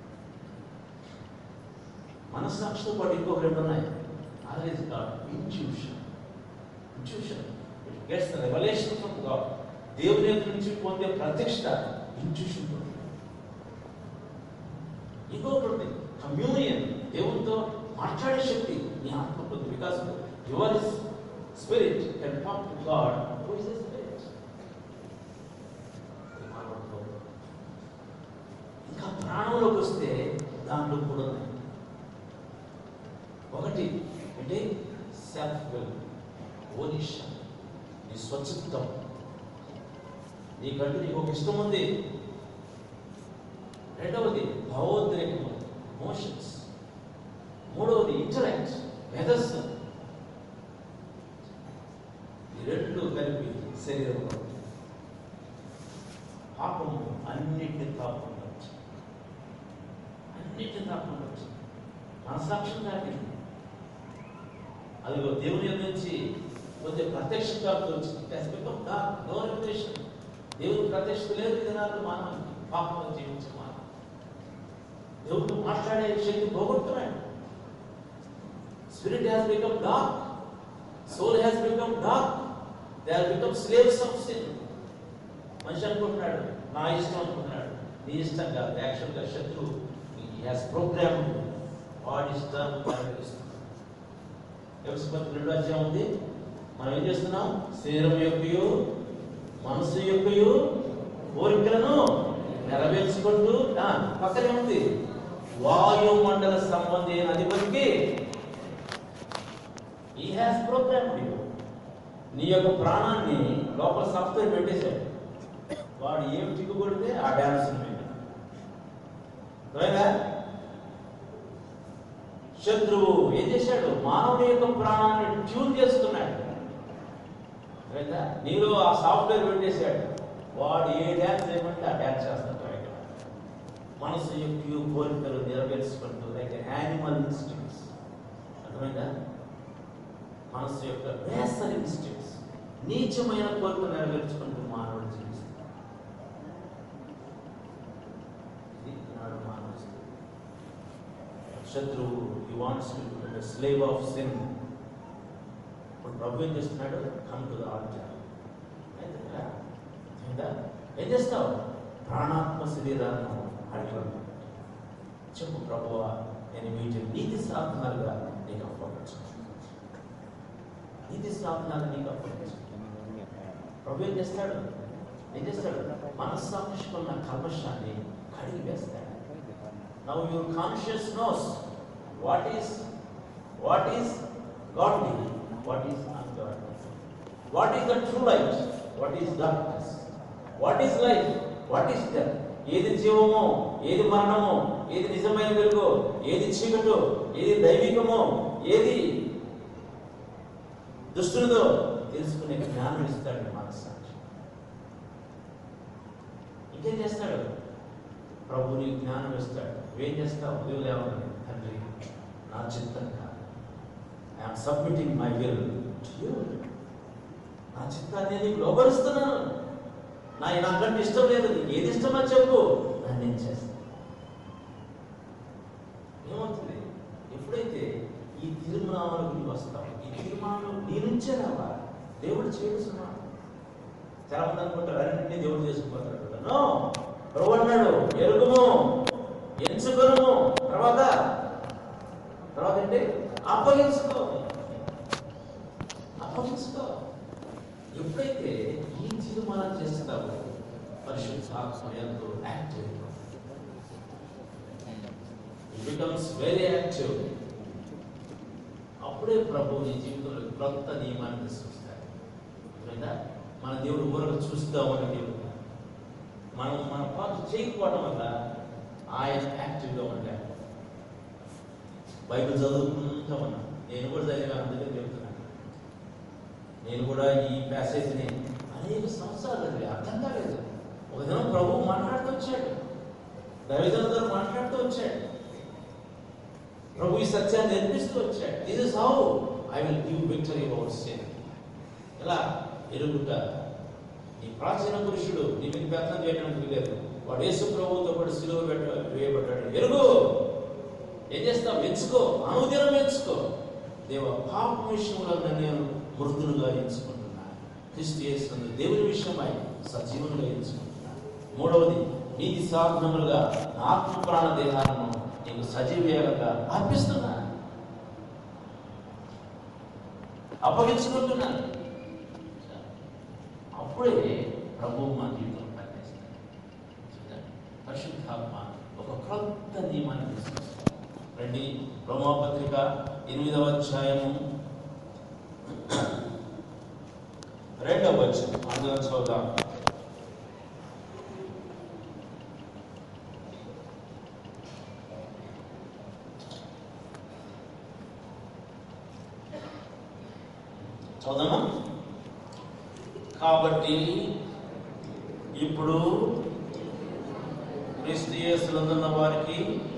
మనస్సాక్షితో పాటు ఇంకొక రెండు ఉన్నాయి అదే God intuition intuition it gets the revolution from God దేవుని యొక్క నుంచి పొందే ప్రత్యక్ష ఇంట్యూషన్ ఇంకొకటి ఉంది కమ్యూనియన్ దేవునితో మాట్లాడే శక్తి నీ ఆత్మ పొంది because your spirit can talk to God who is the spirit ఇంకా ప్రాణంలోకి వస్తే దాంట్లో కూడా ఉన్నాయి ఒకటి అంటే సెల్ఫ్ విల్ ఓనిషన్ నీ స్వచ్ఛత్వం నీకంటూ నీకు ఒక ఇష్టం ఉంది రెండవది భావోద్రేకము మోషన్స్ మూడవది ఇంటలెక్ట్ మెదస్సు ఈ రెండు కలిపి శరీరంలో పాపము అన్నిటిని తాకుండవచ్చు అన్నిటిని తాకుండవచ్చు మనసాక్షం దాటింది అదిగో దేవుని యొక్క నుంచి కొంచెం ప్రత్యక్ష ప్రాప్తి వచ్చింది నో రెవల్యూషన్ దేవుని ప్రత్యక్షత లేదు విధానాలు మానవునికి పాపంలో జీవించే మానవ దేవుడితో మాట్లాడే శక్తి పోగొట్టుకున్నాడు spirit has become dark soul has become dark they have become slaves of sin మనిషి అనుకుంటున్నాడు నా ఇష్టం అనుకుంటున్నాడు నీ ఇష్టం కాదు యాక్చువల్గా శత్రువు హ్యాస్ ప్రోగ్రామ్ వాడి ఇష్టాన్ని నెరవేరుస్తుంది వ్యవస్థపతి రెండో అధ్యాయం ఉంది మనం ఏం చేస్తున్నాం శరీరం యొక్కయు మనసు యొక్కయు కోరికలను నెరవేర్చుకుంటూ ఆ, పక్కనే ఉంది వాయుమండల సంబంధి అయిన అధిపతికి ఈ హ్యాస్ ప్రోగ్రామ్ నీ యొక్క ప్రాణాన్ని లోపల సాఫ్ట్వేర్ పెట్టేశాడు వాడు ఏం చిక్కు కొడితే ఆ డ్యాన్స్ శత్రువు ఏం చేశాడు మానవుడి యొక్క ప్రాణాన్ని ట్యూన్ చేసుకున్నాడు అర్థమైందా? నీలో ఆ సాఫ్ట్వేర్ పెట్టేశాడు వాడు ఏ డ్యాన్స్ చేయమంటే ఆ డ్యాన్స్ చేస్తాడు బయట. మనసు యొక్క కోరికలు నెరవేర్చుకుంటూ లైక్ యానిమల్ ఇన్స్టిట్యూట్స్ అర్థమైందా మనసు యొక్క బేసర్ ఇన్స్టిట్యూట్స్ నీచమైన కోరికలు నెరవేర్చుకుంటూ మానవుడు జీవిస్తాడు ఇది ఈనాడు మానవుడి స్థితి. శత్రువు he wants to slave of sin ఇప్పుడు ప్రభు ఏం చేస్తున్నాడు కమ్ టు ద ఆల్టర్ ఏం చేస్తావు ప్రాణాత్మ శరీరాలను అడిగి చెప్పు ప్రభువా నేను వీటిని నీతి సాధనాలుగా నీకు అప్పగించు నీతి సాధనాలు నీకు అప్పగించు ప్రభు ఏం చేస్తాడు ఏం చేస్తాడు మనస్సాక్షికున్న కల్మషాన్ని కడిగి వేస్తాడు now your conscious knows what is what is godly what is ungodly what is the true light what is darkness what is life what is death ఏది జీవమో ఏది మరణమో ఏది నిజమైన వెలుగు ఏది చీకటో ఏది దైవికమో ఏది దుష్టులదో తెలుసుకునే జ్ఞానం ఇస్తాడు మనస్సాక్షి ఇంకేం చేస్తాడు ప్రభు నీకు జ్ఞానం ఇస్తాడు ఏం చేస్తావు ఉదయం లేవగానే తండ్రి నా చిత్తం కాదు ఐఎమ్ సబ్మిటింగ్ మై విల్ నా చిత్తాన్ని నీకు లోపరుస్తున్నాను నా నాకంటే ఇష్టం లేదు నీకు ఏది ఇష్టమో చెప్పు దాన్ని నేను చేస్తాను ఏమవుతుంది ఎప్పుడైతే ఈ తీర్మానాలకు నీవు వస్తావు ఈ తీర్మానం నీ నుంచే రావాలి దేవుడు చేస్తున్నాడు చాలా మంది అనుకుంటారు అన్నింటినీ దేవుడు చేసుకుపోతాడు నో ప్రభు అన్నాడు ఎరుగుము ఎంచుకొనుము తర్వాత తర్వాత ఏంటి అప్పగించుకో అప్పగించుకో ఎప్పుడైతే ఈ తీర్మానం చేస్తావో పరిశుద్ధాత్మ ఎంతో యాక్టివ్ బికమ్స్ వెరీ యాక్టివ్ అప్పుడే ప్రభు నీ జీవితంలో కొత్త నియమాన్ని తీసుకొస్తాడు అర్థమైందా? మన దేవుడు ఊరకు చూస్తామని దేవుడు మనం మన పాటు చేయకపోవడం వల్ల ఆయన యాక్టివ్గా ఉంటాడు బైబిల్ చదువుకుంటా ఉన్నాను నేను కూడా చదివాను అందుకే చెప్తున్నాను నేను కూడా ఈ ప్యాసేజ్ని అనేక సంవత్సరాలు చదివా అర్థం కాలేదు ఒక దినం ప్రభు మాట్లాడుతూ వచ్చాడు దైవజనులతో మాట్లాడుతూ వచ్చాడు ప్రభు ఈ సత్యాన్ని నేర్పిస్తూ వచ్చాడు this is how I will give victory over sin ఎలా ఎరుగుట ఈ ప్రాచీన పురుషుడు నీ మీద ప్రయత్నం చేయడానికి లేదు వాడు యేసు ప్రభువుతో పాటు సిలువ పెట్ట వేయబడ్డాడు ఎరుగు ఏం చేస్తావు ఎంచుకో అనుదినం ఎంచుకో దేవ పాపం విషయంలో నేను మృదులుగా ఎంచుకుంటున్నాను క్రిస్తు యేసునందు దేవుని విషయమై సజీవులుగా ఎంచుకుంటున్నాను మూడవది నీతి సాధనములుగా నా ఆత్మ ప్రాణ దేహాలను నీకు సజీవేయంగా అర్పిస్తున్నాను అప్పగించుకుంటున్నాను అప్పుడే ప్రభు మా జీవితం పనిచేస్తాడు చూడండి, పరిశుద్ధాత్మ ఒక క్రొత్త నియమాన్ని తీసుకొస్తాడు రండి రోమాపత్రిక ఎనిమిదవ అధ్యాయము రెండవ వచనం అందులో చూద్దాం చదువుదామా కాబట్టి ఇప్పుడు క్రీస్తు యేసునందున్న వారికి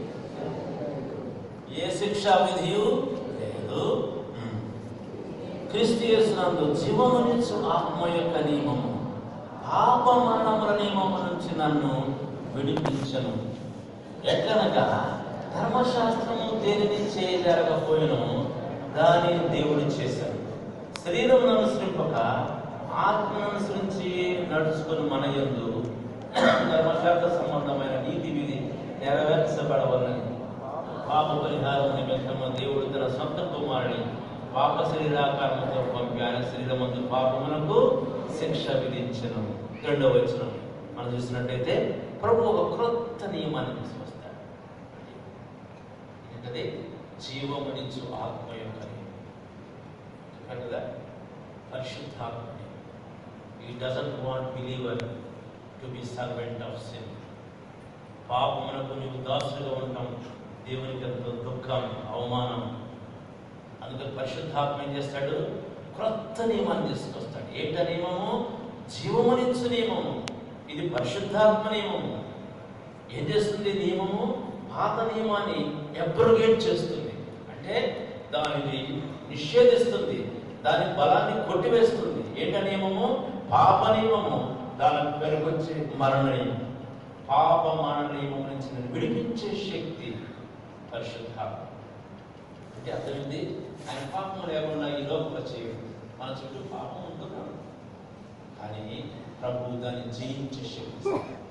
ఏ శిక్షా విధియు లేదు క్రీస్తు యేసునందు జీవమునిచ్చు ఆత్మ యొక్క నియమము పాప మరణముల నియమము నుంచి నన్ను విడిపించను ఎట్లనగా ధర్మశాస్త్రము దేనిని చేయజరగపోయినో దానిని దేవుడు చేశాడు శరీరం అనుసరింపక ఆత్మను అనుసరించి నడుచుకుని మన యందు ధర్మశాస్త్ర సంబంధమైన నీతి విధి నెరవేర్చబడవలని పాప పరిహారం నిమిత్తము దేవుడు తన సొంత కుమారుని పాప శరీరాకారముతో పంపి ఆయన శరీరమందు పాపమునకు శిక్ష విధించను రెండవ వచనం మనం చూసినట్టయితే ప్రభు ఒక క్రొత్త నియమాన్ని తీసుకొస్తాడు ఏంటది జీవమునిచ్చు ఆత్మ యొక్క నియమం చెప్పాను కదా పరిశుద్ధాత్మ ఈ doesn't want believer to be servant of sin పాపమునకు నీవు దాసులుగా ఉంటాం దేవునికి ఎంతో దుఃఖం అవమానం అందుకని పరిశుద్ధాత్మ ఏం చేస్తాడు క్రొత్త నియమాన్ని తీసుకొస్తాడు ఏంట నియమము జీవమునిచ్చు నియమము ఇది పరిశుద్ధాత్మ నియమము ఏం చేస్తుంది ఈ నియమము పాత నియమాన్ని అబ్రోగేట్ చేస్తుంది అంటే దానిని నిషేధిస్తుంది దాని బలాన్ని కొట్టివేస్తుంది ఏంట నియమము పాప నియమము దాని పెరుగొచ్చే మరణ నియమం పాప మరణ నియమం నుంచి నిన్ను విడిపించే శక్తి పరిశుద్ధాత్మ అంటే అర్థమైంది ఆయన పాపం లేకుండా ఈ లోపల చేయడు మన చుట్టూ పాపం ఉంటున్నాడు కానీ ప్రభు దాన్ని జయించే శక్తి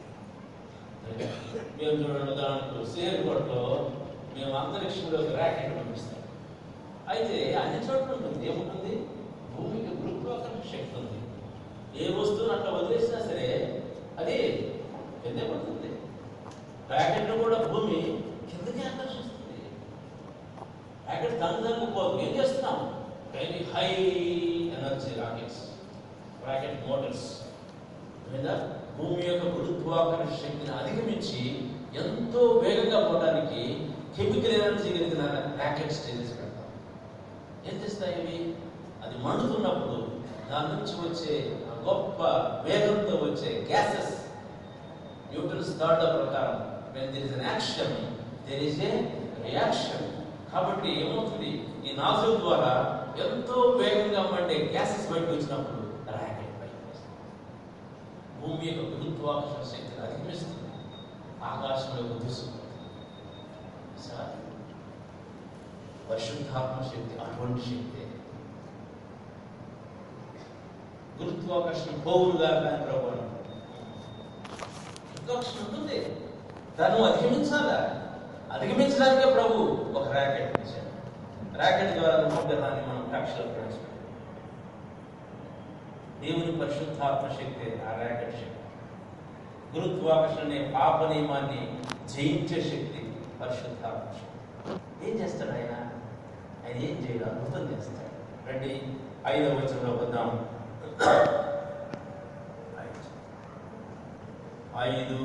మేము చూడండి ఉదాహరణకు సేరుకోటలో మేము అంతరిక్షంలో ఒక ర్యాకెట్ పంపిస్తాం అయితే అన్ని చోట్ల ఉంటుంది ఏముంటుంది భూమికి గురుత్వాకర్షణ శక్తి ఉంది ఏ వస్తువును అట్లా వదిలేసినా సరే అది కిందే పడుతుంది ర్యాకెట్ను కూడా భూమి కిందకి ఆకర్షిస్తుంది ర్యాకెట్ తను పోదు ఏం చేస్తున్నాం very high energy rockets rocket motors మీద భూమి యొక్క గురుత్వాకర్షణ శక్తిని అధిగమించి ఎంతో వేగంగా పోవడానికి కెమికల్ ఎనర్జీ కలిగిన ర్యాకెట్స్ చేసి పెడతాం ఏం చేస్తాయి ఇవి అది మండుతున్నప్పుడు దాని నుంచి వచ్చే ఆ గొప్ప వేగంతో వచ్చే గ్యాసెస్ న్యూటన్స్ థర్డ్ ప్రకారం when there is an action there is a reaction కాబట్టి ఏమవుతుంది ఈ నాజుల్ ద్వారా ఎంతో వేగంగా మండే గ్యాసెస్ బయటకు వచ్చినప్పుడు ర్యాకెట్ బయటకు వస్తుంది భూమి యొక్క గురుత్వాకర్షణ శక్తిని అధిగమిస్తుంది ఆకాశంలోకి దూసుకుంటుంది సార్ పరిశుద్ధాత్మ శక్తి అటువంటి శక్తి గురుత్వాకర్షణ పోవులుగా కానీ ప్రభు అన్నాడు. గురుత్వాకర్షణ ఉంటుంది దాన్ని నువ్వు అధిగమించాలా అధిగమించడానికే ప్రభు ఒక ర్యాకెట్ ఇచ్చాడు ర్యాకెట్ ద్వారా అనుకుంటే దాన్ని మనం కక్షలో ప్రవేశపెట్టాం దేవుని పరిశుద్ధాత్మ శక్తి ఆ ర్యాకెట్ శక్తి గురుత్వాకర్షణ అనే పాప నియమాన్ని జయించే శక్తి పరిశుద్ధాత్మ శక్తి ఏం చేస్తాడు ఆయన ఆయన ఏం చేయడు అద్భుతం చేస్తాడు రండి ఐదవ వచనంలో వద్దాం ఐదు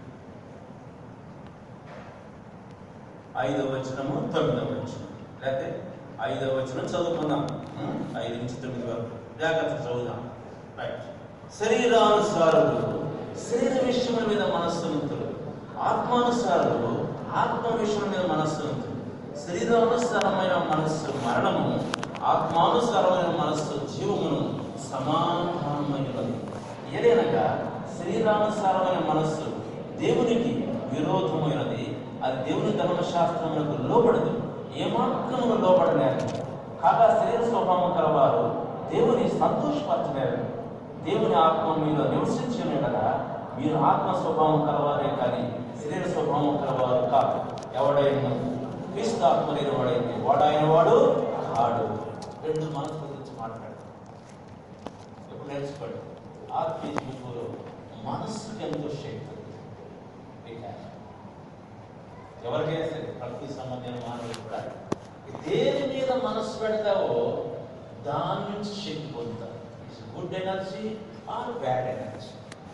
ఐదవ వచనము తొమ్మిదవ వచనం లేకపోతే ఐదవ వచనం చదువుకుందాం ఉం? ఐదు నుంచి తొమ్మిది వరకు జాగ్రత్త చదువుదాం రైట్ శరీరానుసారులు శరీర విషయముల మీద మనస్సునంతులు ఆత్మానుసారులు ఆత్మ విషయం మీద మనస్సునంతులు శరీరానుసారమైన మనస్సు మరణము ఆత్మానుసారమైన మనస్సు జీవమును సమానమైనది ఏదైనగా శరీరానుసారమైన మనస్సు దేవునికి విరోధమైనది అది దేవుని ధర్మశాస్త్రములకు లోబడదు ఏమాత్రమును లోబడలేరు కాగా శరీర స్వభావం కలవారు దేవుని సంతోషపరచలేరు దేవుని ఆత్మ మీలో నివసించి ఉండగా మీరు ఆత్మ స్వభావం కలవారే కానీ శరీర స్వభావం కలవారు కాదు ఎవడైనా క్రీస్తు ఆత్మ లేని వాడైతే వాడైన వాడు కాడు రెండు మనసు గురించి మాట్లాడు ఇప్పుడు నేర్చుకోండి ఆత్మీయ జీవితంలో మనస్సుకి ఎంతో శక్తి ఉంది. పెట్టాలి. ఎవరికైనా సరే ప్రకృతి సంబంధమైన మానవులు కూడా దేని మీద మనస్సు పెడతావో దాని నుంచి శక్తి పొందుతావు good energy or bad energy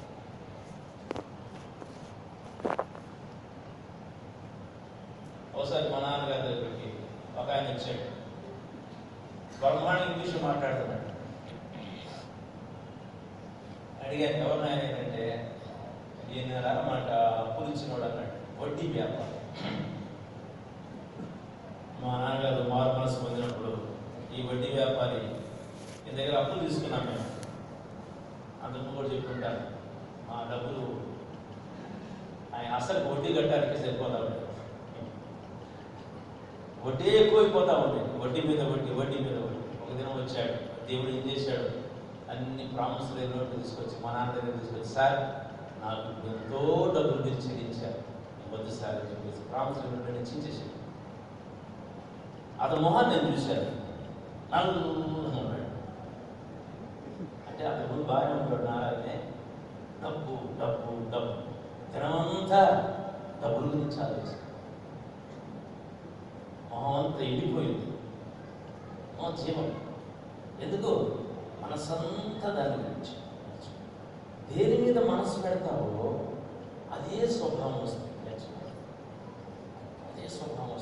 ఒకసారి మా నాన్నగారి దగ్గరికి ఒక ఆయన వచ్చాడు బ్రహ్మాండ ఇంగ్లీష్ మాట్లాడుతున్నాడు అడిగాను ఎవరు ఆయన ఏంటంటే ఈయన అన్నమాట అప్పులు ఇచ్చినోడు అన్నాడు వడ్డీ వ్యాపారం మా నాన్నగారు మారు మనసు పొందినప్పుడు ఈ వడ్డీ వ్యాపారి నీ దగ్గర అప్పులు తీసుకున్నాం మేము అందుకు కూడా చెప్పుకుంటాను మా డబ్బులు ఆయన అసలు వడ్డీ కట్టడానికి సరిపోతా ఉండేది వడ్డీ ఎక్కువైపోతా ఉండేది వడ్డీ మీద వడ్డీ వడ్డీ మీద వడ్డీ ఒక దినం వచ్చాడు దేవుడు ఏం చేశాడు అన్ని ప్రామిస్ లేని తీసుకొచ్చి మా నాన్న దగ్గర తీసుకొచ్చి సార్ నాకు ఎంతో డబ్బులు మీరు చెల్లించారు వద్దు సార్ అని చెప్పేసి ప్రామిస్ లేని నుంచి ఇచ్చేసాడు అతని మొహాన్ని నేను చూశాను నల్లని ఉన్నాడు అంటే అతని ముందు బాగానే ఉంటాడు నారాయణే డబ్బు డబ్బు డబ్బు దినమంతా డబ్బుల గురించి ఆలోచిస్తాడు మొహం అంతా ఎండిపోయింది మొహం జీవం ఎందుకు మనసంతా దాని గురించి దేని మీద మనసు పెడతావో అదే స్వభావం వస్తుంది నేర్చుకో. అదే స్వభావం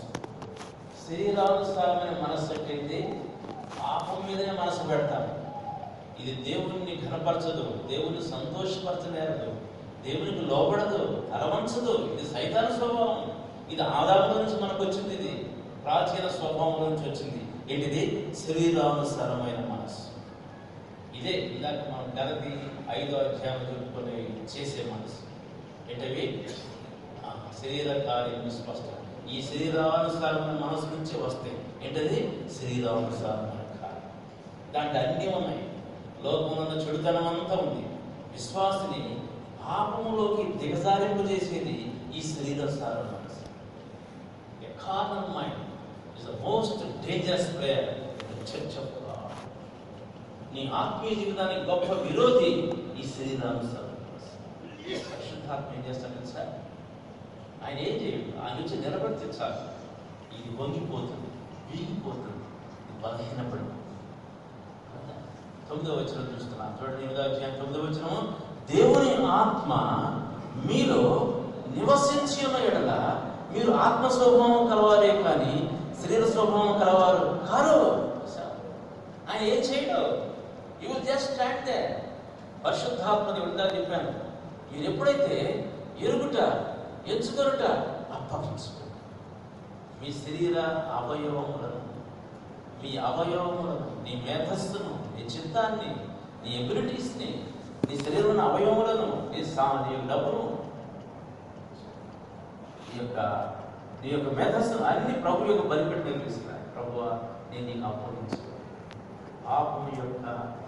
శరీరానుసారమైన మనస్సు అయితే పాపం మీదనే మనసు పెడతాం ఇది దేవుణ్ణి ఘనపరచదు దేవుణ్ణి సంతోషపరచనేరదు దేవునికి లోబడదు అరవంచదు ఇది సైతాన స్వభావం ఇది ఆదాము నుంచి మనకు వచ్చింది ఇది ప్రాచీన స్వభావం నుంచి వచ్చింది ఏంటిది శరీరానుసారమైన మనస్సు ఇదే ఇందాక మనం గలది ఐదో అధ్యాయం చెప్పుకొని చేసే మనసు ఏంటవి ఆ, శరీర కార్యం స్పష్టం ఈ శరీరానుసారమైన మనసు నుంచే వస్తాయి ఏంటది శరీరానుసారమైన కార్యం దాంట్లో అన్నీ ఉన్నాయి లోకంలో ఉన్న చెడుతనం అంతా ఉంది విశ్వాసిని పాపములోకి దిగజారింపజేసేది ఈ శరీరానుసార మనసు A carnal mind is the most dangerous player in the church of God. నీ ఆత్మీయ జీవితానికి గొప్ప విరోధి ఈ శరీరానుసారం పరిశుద్ధాత్మ ఏం చేస్తాడు తెలుసా ఆయన ఏం చేయడు ఆయన నుంచి నిలబడితే చాలు ఇది వంగిపోతుంది వీగిపోతుంది ఇది బలహీనపడి తొమ్మిదో వచ్చిన చూస్తున్నాం చూడండి ఎనిమిదో అధ్యాయం తొమ్మిదో వచ్చిన దేవుని ఆత్మ మీలో నివసించి ఉన్న ఎడల మీరు ఆత్మ స్వభావం కలవారే కానీ శరీర స్వభావం కలవారు కారు ఆయన ఏం చేయడు యూ విల్ జస్ట్ స్టాండ్ దే పరిశుద్ధాత్మని ఉందా చెప్పాను మీరు ఎప్పుడైతే ఎరుగుట ఎంచుకొనుట అప్పగించుకో మీ శరీర అవయవములను మీ అవయవములను నీ మేధస్సును నీ చిత్తాన్ని నీ ఎబిలిటీస్ని నీ శరీరంలో అవయవములను నీ సా నీ డబ్బును నీ యొక్క నీ యొక్క మేధస్సును అన్ని ప్రభు యొక్క బలిపెట్టి నిర్మిస్తున్నాయి ప్రభు నేను నీకు అప్పగించుకో పాపము యొక్క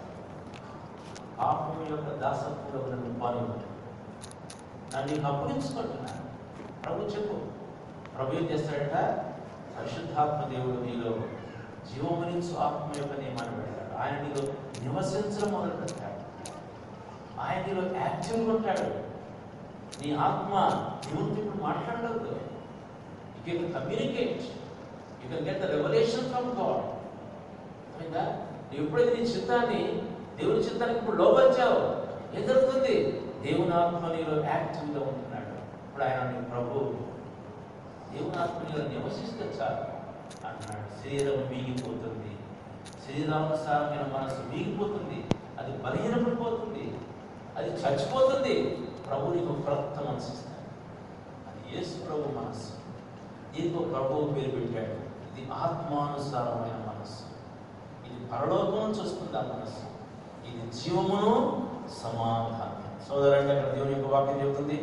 పాపము యొక్క దాసత్వంలో నన్ను పాల్గొను నన్ను నీకు అప్పగించుకుంటున్నాను ప్రభు చెప్పు ప్రభు ఏం చేస్తాడట పరిశుద్ధాత్మ దేవుడు నీలో జీవమరించు ఆత్మ యొక్క నియమాన్ని పెడతాడు ఆయన నీలో నివసించడం మొదలు పెడతాడు ఆయన నీలో యాక్టివ్గా ఉంటాడు నీ ఆత్మ దేవునితో ఇప్పుడు మాట్లాడగలదు you can communicate you can get the revolution from God అర్థమైందా నువ్వు ఎప్పుడైతే నీ చిత్తాన్ని దేవుని చిత్తానికి ఇప్పుడు లోపరిచావు ఏం జరుగుతుంది దేవుని ఆత్మ నీలో యాక్టివ్గా ఉంటున్నాడు ఇప్పుడు ఆయన నీ ప్రభు దేవుని ఆత్మ నీలో నివసిస్తే చాలు అంటున్నాడు శరీరం వీగిపోతుంది శరీరానుసారమైన మనసు వీగిపోతుంది అది బలహీనపడిపోతుంది అది చచ్చిపోతుంది ప్రభు నీకు క్రొత్త మనసు ఇస్తాడు అది యేసు ప్రభు మనసు దీనికి ఒక ప్రభువు పేరు పెట్టాడు ఇది ఆత్మానుసారమైన మనస్సు ఇది పరలోకం నుంచి వస్తుంది ఆ మనస్సు ఇది జీవమును సమాధానం సోదరండి అక్కడ దేవుని యొక్క వాక్యం చెబుతుంది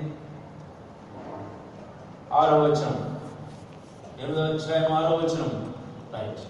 ఆరో వచనం ఎనిమిదో అధ్యాయం ఆరో వచనం రైట్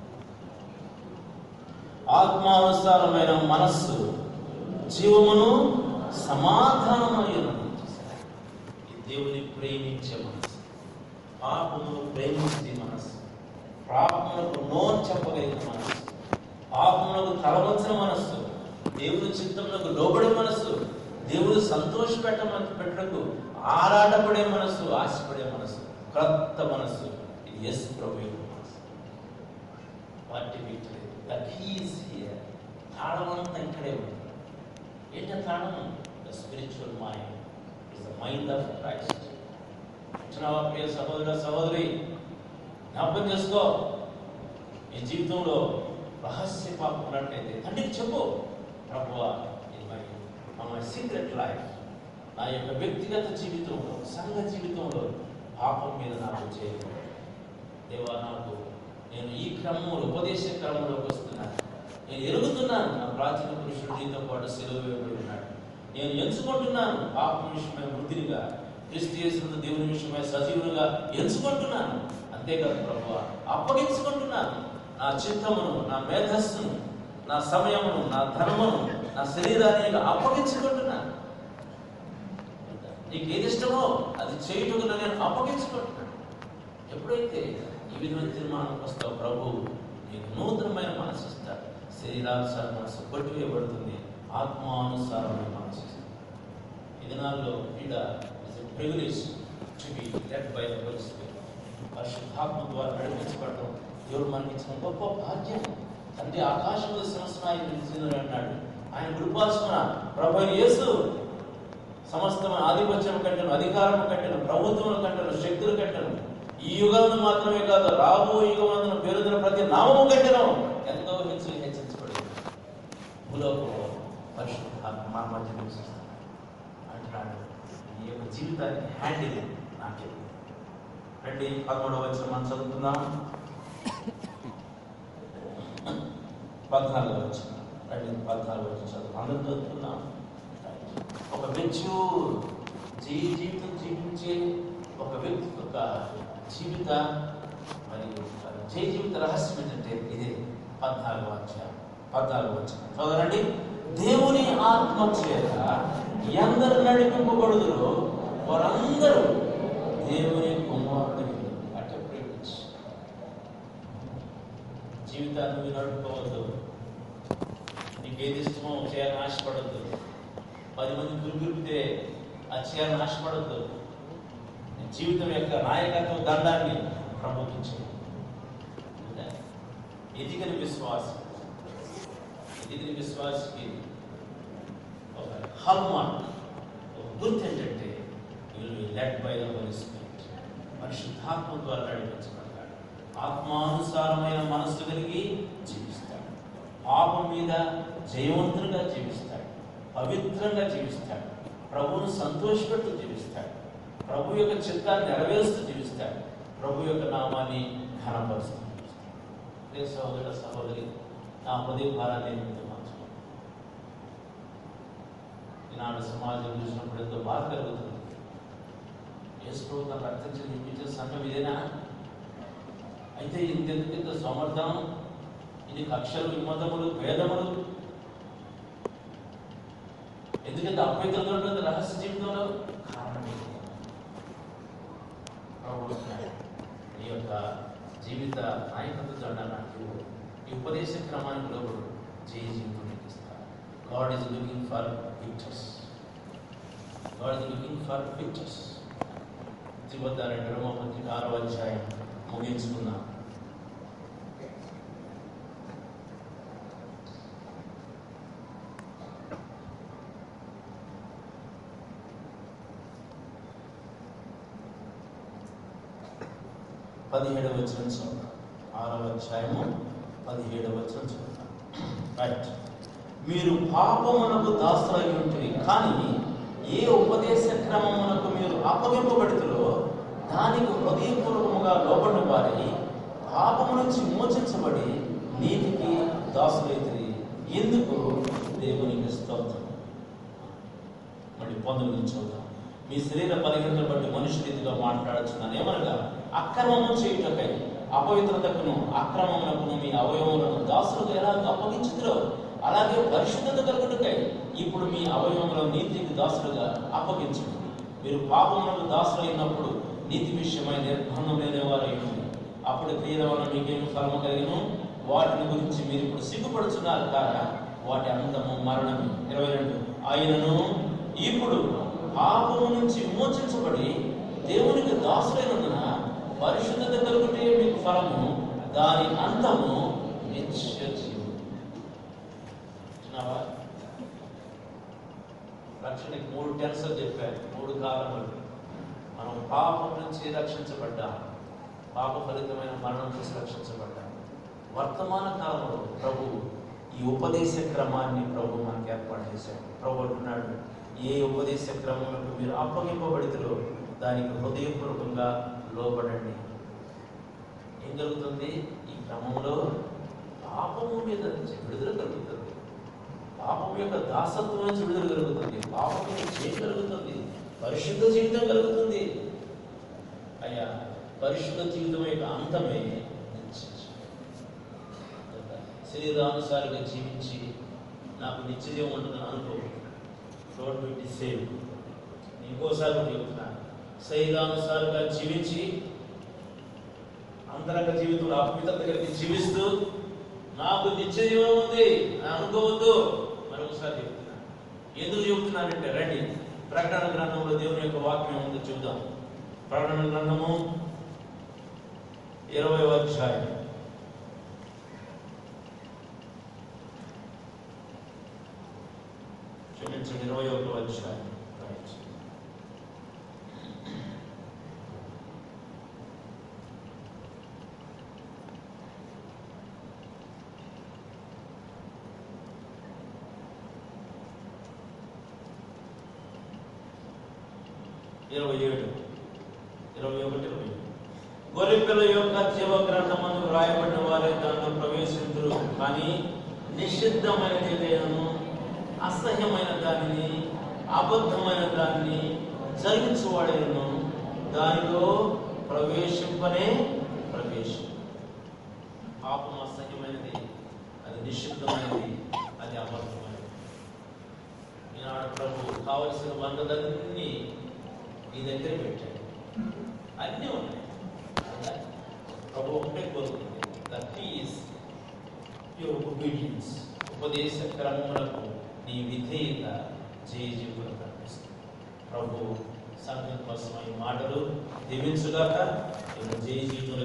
ఆత్మానుసారమైన మనస్సు జీవమును సమాధానమయ్యను ఈ దేవుని ప్రేమించే మనస్సు పాపమును ప్రేమించే మనస్సు పాపములకు నో చెప్పగలిగిన మనస్సు పాపములకు తలవంచిన మనస్సు దేవుని చిత్తములకు లోబడే మనస్సు దేవుడు సంతోష పెట్టమని పెట్టకు ఆరాటపడే మనస్సు ఆశపడే మనస్సు క్రొత్త మనస్సు ఇది ఎస్ ప్రభు యొక్క మనస్సు వాటి విక్టరీ ద కీస్ హియర్ తాళం అంతా ఇక్కడే ఉంది ఏంటి ఆ తాళం the spiritual mind is the mind of Christ వచ్చినావా ప్రియ సహోదర సహోదరి జ్ఞాపకం చేసుకో నీ జీవితంలో రహస్య పాపం ఉన్నట్లయితే తండ్రికి చెప్పు ప్రభువా ఇది మై మై సీక్రెట్ లైఫ్ నా యొక్క వ్యక్తిగత జీవితంలో సంఘ జీవితంలో పాపం మీద నాకు చేయదు దేవా నాకు నేను ఈ క్రమంలో ఉపదేశ క్రమంలోకి వస్తున్నాను నేను ఎరుగుతున్నాను నా ప్రాచీన పురుషుడు నీతో పాటు సెలవు వేయబడి ఉన్నాడు నేను ఎంచుకుంటున్నాను పాపం విషయమై వృద్ధినిగా క్రిస్తు చేసిన దేవుని విషయమై సజీవునిగా ఎంచుకుంటున్నాను అంతేకాదు ప్రభు అప్పగించుకుంటున్నాను నా చిత్తమును నా మేధస్సును నా సమయమును నా ధర్మను నా శరీరాన్ని నీకు అప్పగించుకుంటున్నాను నీకు ఏది ఇష్టమో అది చేయుటకు నేను అప్పగించుకుంటున్నాను ఎప్పుడైతే ఈ విధమైన తీర్మానానికి వస్తావు ప్రభు నీకు నూతనమైన మనసు ఇస్తాడు శరీరానుసార మనసు కొట్టివేయబడుతుంది ఆత్మానుసారమైన మనసు ఇస్తాడు ఈ దినాల్లో ఈడ is privilege to be led by the Holy Spirit పరిశుద్ధాత్మ ద్వారా నడిపించబడటం దేవుడు మనకి ఇచ్చిన గొప్ప భాగ్యం తండ్రి ఆకాశంలో సింహస్నాయి నిలిచిందని అన్నాడు ఆయన గురుపాల్సిన ప్రభు అయిన యేసు సమస్తమైన ఆధిపత్యం కంటను అధికారం కంటను ప్రభుత్వం కంటను శక్తులు కంటను ఈ యుగంలో మాత్రమే కాదు రాబో యుగమందున పేరుదిన ప్రతి నామము కట్టిన ఎంతో హెచ్చు హెచ్చరించబడింది భూలోకంలో పరిశుద్ధాత్మ మా మధ్య నివసిస్తాడు అంటున్నాడు ఈ యొక్క జీవితానికి హ్యాండిల్ నాకే రండి పదమూడవ వచ్చిన మనం చదువుకుందాం పద్నాలుగు వచ్చిన రండి పద్నాలుగు వచ్చిన చదువు అందరం చదువుతున్నాం ఒక మెచ్యూర్ జీ జీవితం జీవించే ఒక వ్యక్తి యొక్క జీవిత మరి జై జీవిత రహస్యం ఏంటంటే ఇదే పద్నాలుగు అధ్యాయం పద్నాలుగు వచ్చిన చదవండి దేవుని ఆత్మ చేత ఎందరు నడిపింపబడుదురో వారందరూ దేవుని కుమారుడు అంటే ప్రేమించి జీవితాన్ని మీరు నడుపుకోవద్దు నీకు ఏది ఇష్టమో చేయాలని ఆశపడద్దు పది మంది గురిగిరిపితే అది చేయాలని ఆశపడద్దు నీ జీవితం యొక్క నాయకత్వ దండాన్ని ప్రభుత్వించే ఎదిగిన విశ్వాసం ఎదిగిన విశ్వాసకి ఒక హాల్మార్క్ ఒక గుర్తు ఏంటంటే will be led by the Holy Spirit పరిశుద్ధాత్మ ద్వారా నడిపించబడతాడు ఆత్మానుసారమైన మనస్సు కలిగి జీవిస్తాడు పాపం మీద జయవంతునిగా జీవిస్తాడు పవిత్రంగా జీవిస్తాడు ప్రభువును సంతోషపెడుతూ జీవిస్తాడు ప్రభు యొక్క చిత్తాన్ని నెరవేరుస్తూ జీవిస్తాడు ప్రభు యొక్క నామాన్ని ఘనపరుస్తూ జీవిస్తాడు ప్రియ సహోదర సహోదరి నా హృదయ భారాన్ని మీతో మార్చుకో ఈనాడు సమాజం చూసినప్పుడు ఎంతో బాధ కలుగుతుంది యేసు ప్రభు తన రక్తం చెల్లించిన సంఘం ఇదేనా అయితే ఇంతెందుకు ఇంత సమర్థం ఇది కక్షలు విమతములు భేదములు ఎందుకంటే అపవిత్రంగా ఉంటుంది రహస్య జీవితంలో కారణం ఏంటి? ప్రభు అంటున్నాడు, నీ యొక్క జీవిత నాయకత్వ జెండా నాకు ఇవ్వు. ఈ ఉపదేశ క్రమానికి లోబడు జయ జీవితం నీకు ఇస్తాను God is looking for pictures God is looking for pictures జీవద్దారెడ్డి రోమపత్రిక ఆరో అధ్యాయం ముగించుకున్నాం పదిహేడవ వచ్చిన చదువుతాం ఆరవ అధ్యాయము పదిహేడవ వచ్చిన చదువుతాం రైట్ మీరు పాపమునకు దాసులై ఉంటుంది కానీ ఏ ఉపదేశ క్రమమునకు మీరు అప్పగింపబడుతులో దానికి హృదయపూర్వకముగా లోబడిన వారి పాపము నుంచి మోచించబడి నీతికి దాసులైతుంది ఎందుకు దేవునికి స్తోత్రం మళ్ళీ పంతొమ్మిది చూద్దాం మీ శరీర పరిగణన బట్టి మనుషులు ఇదిగా మాట్లాడుచున్నాను ఏమనగా అక్రమము చేయుటకై అపవిత్రతకును అక్రమమునకును మీ అవయవములను దాసులకు ఎలా అప్పగించుతురో అలాగే పరిశుద్ధత కలుగుటకై ఇప్పుడు మీ అవయవములను నీతికి దాసులుగా అప్పగించండి మీరు పాపములకు దాసులు అయినప్పుడు నీతి విషయమై నిర్బంధం లేనివారు అయ్యండి అప్పుడు క్రియల వల్ల మీకేమి ఫలము కలిగిన వాటిని గురించి మీరు ఇప్పుడు సిగ్గుపడుచున్నారు కాగా వాటి అంతము మరణము ఇరవై రెండు ఆయనను ఇప్పుడు పాపము నుంచి విమోచించబడి దేవునికి దాసులైనందున పరిశుద్ధత కలుగుటే మీకు ఫలము దాని అంతము నిత్య జీవం విన్నావా? రక్షణకి మూడు టెన్సలు చెప్పారు మూడు కాలములు మనం పాపం నుంచి రక్షించబడ్డాం పాప ఫలితమైన మరణం నుంచి రక్షించబడ్డాం వర్తమాన కాలంలో ప్రభు ఈ ఉపదేశ క్రమాన్ని ప్రభు మనకి ఏర్పాటు చేశాడు ప్రభు అంటున్నాడు ఏ ఉపదేశ క్రమంలో మీరు అప్పగింపబడితేలో దానికి హృదయపూర్వకంగా లోబడండి ఏం జరుగుతుంది ఈ క్రమంలో పాపము మీద నుంచి విడుదల కలుగుతుంది పాపం యొక్క దాసత్వం నుంచి విడుదల కలుగుతుంది పాపం నుంచి చేయి కలుగుతుంది పరిశుద్ధ జీవితం కలుగుతుంది అయ్యా పరిశుద్ధ జీవితం యొక్క అంతమే నిత్య జీవం. శరీరానుసారిగా జీవించి నాకు నిత్య జీవం ఉంటుందని అనుకో డోంట్ బి సేమ్ ఇంకోసారి కూడా చెప్తున్నాను శరీరానుసారంగా జీవించి అంతరంగ జీవితంలో అద్భుతత కలిగి జీవిస్తూ నాకు నిత్య జీవం ఉంది అని అనుకోవద్దు మరొకసారి చెప్తున్నాను ఎందుకు చెబుతున్నానంటే రండి ప్రకటన గ్రంథంలో దేవుని యొక్క వాక్యం ఉందో చూద్దాం ప్రకటన గ్రంథము ఇరవై అధ్యాయం క్షమించండి ఇరవై ఒకటో అధ్యాయం రైట్ ఇరవై ఏడు ఇరవై ఒకటి ఇరవై ఏడు గొర్రెపిల్ల యొక్క జీవ గ్రంథమందు రాయబడిన వారే దానిలో ప్రవేశించరు కానీ నిషిద్ధమైనది ఏదైనాను అసహ్యమైన దానిని అబద్ధమైన దానిని జరిగించువాడేను దానిలో ప్రవేశింపనే ప్రవేశం పాపం అసహ్యమైనది అది నిషిద్ధమైనది అది అబద్ధమైనది ఈనాడు ప్రభు కావలసిన వందలన్నీ నీ దగ్గర పెట్టాడు అన్నీ ఉన్నాయి కదా? ప్రభు ఒకటే కోరుకుంది ద పీస్ యువర్ ఒబీడియన్స్ ఉపదేశ క్రమములకు నీ విధేయత జయ జీవులు కనిపిస్తుంది ప్రభు సంఘం కోసం ఈ మాటలు దీవించుగాక జయ జీవులు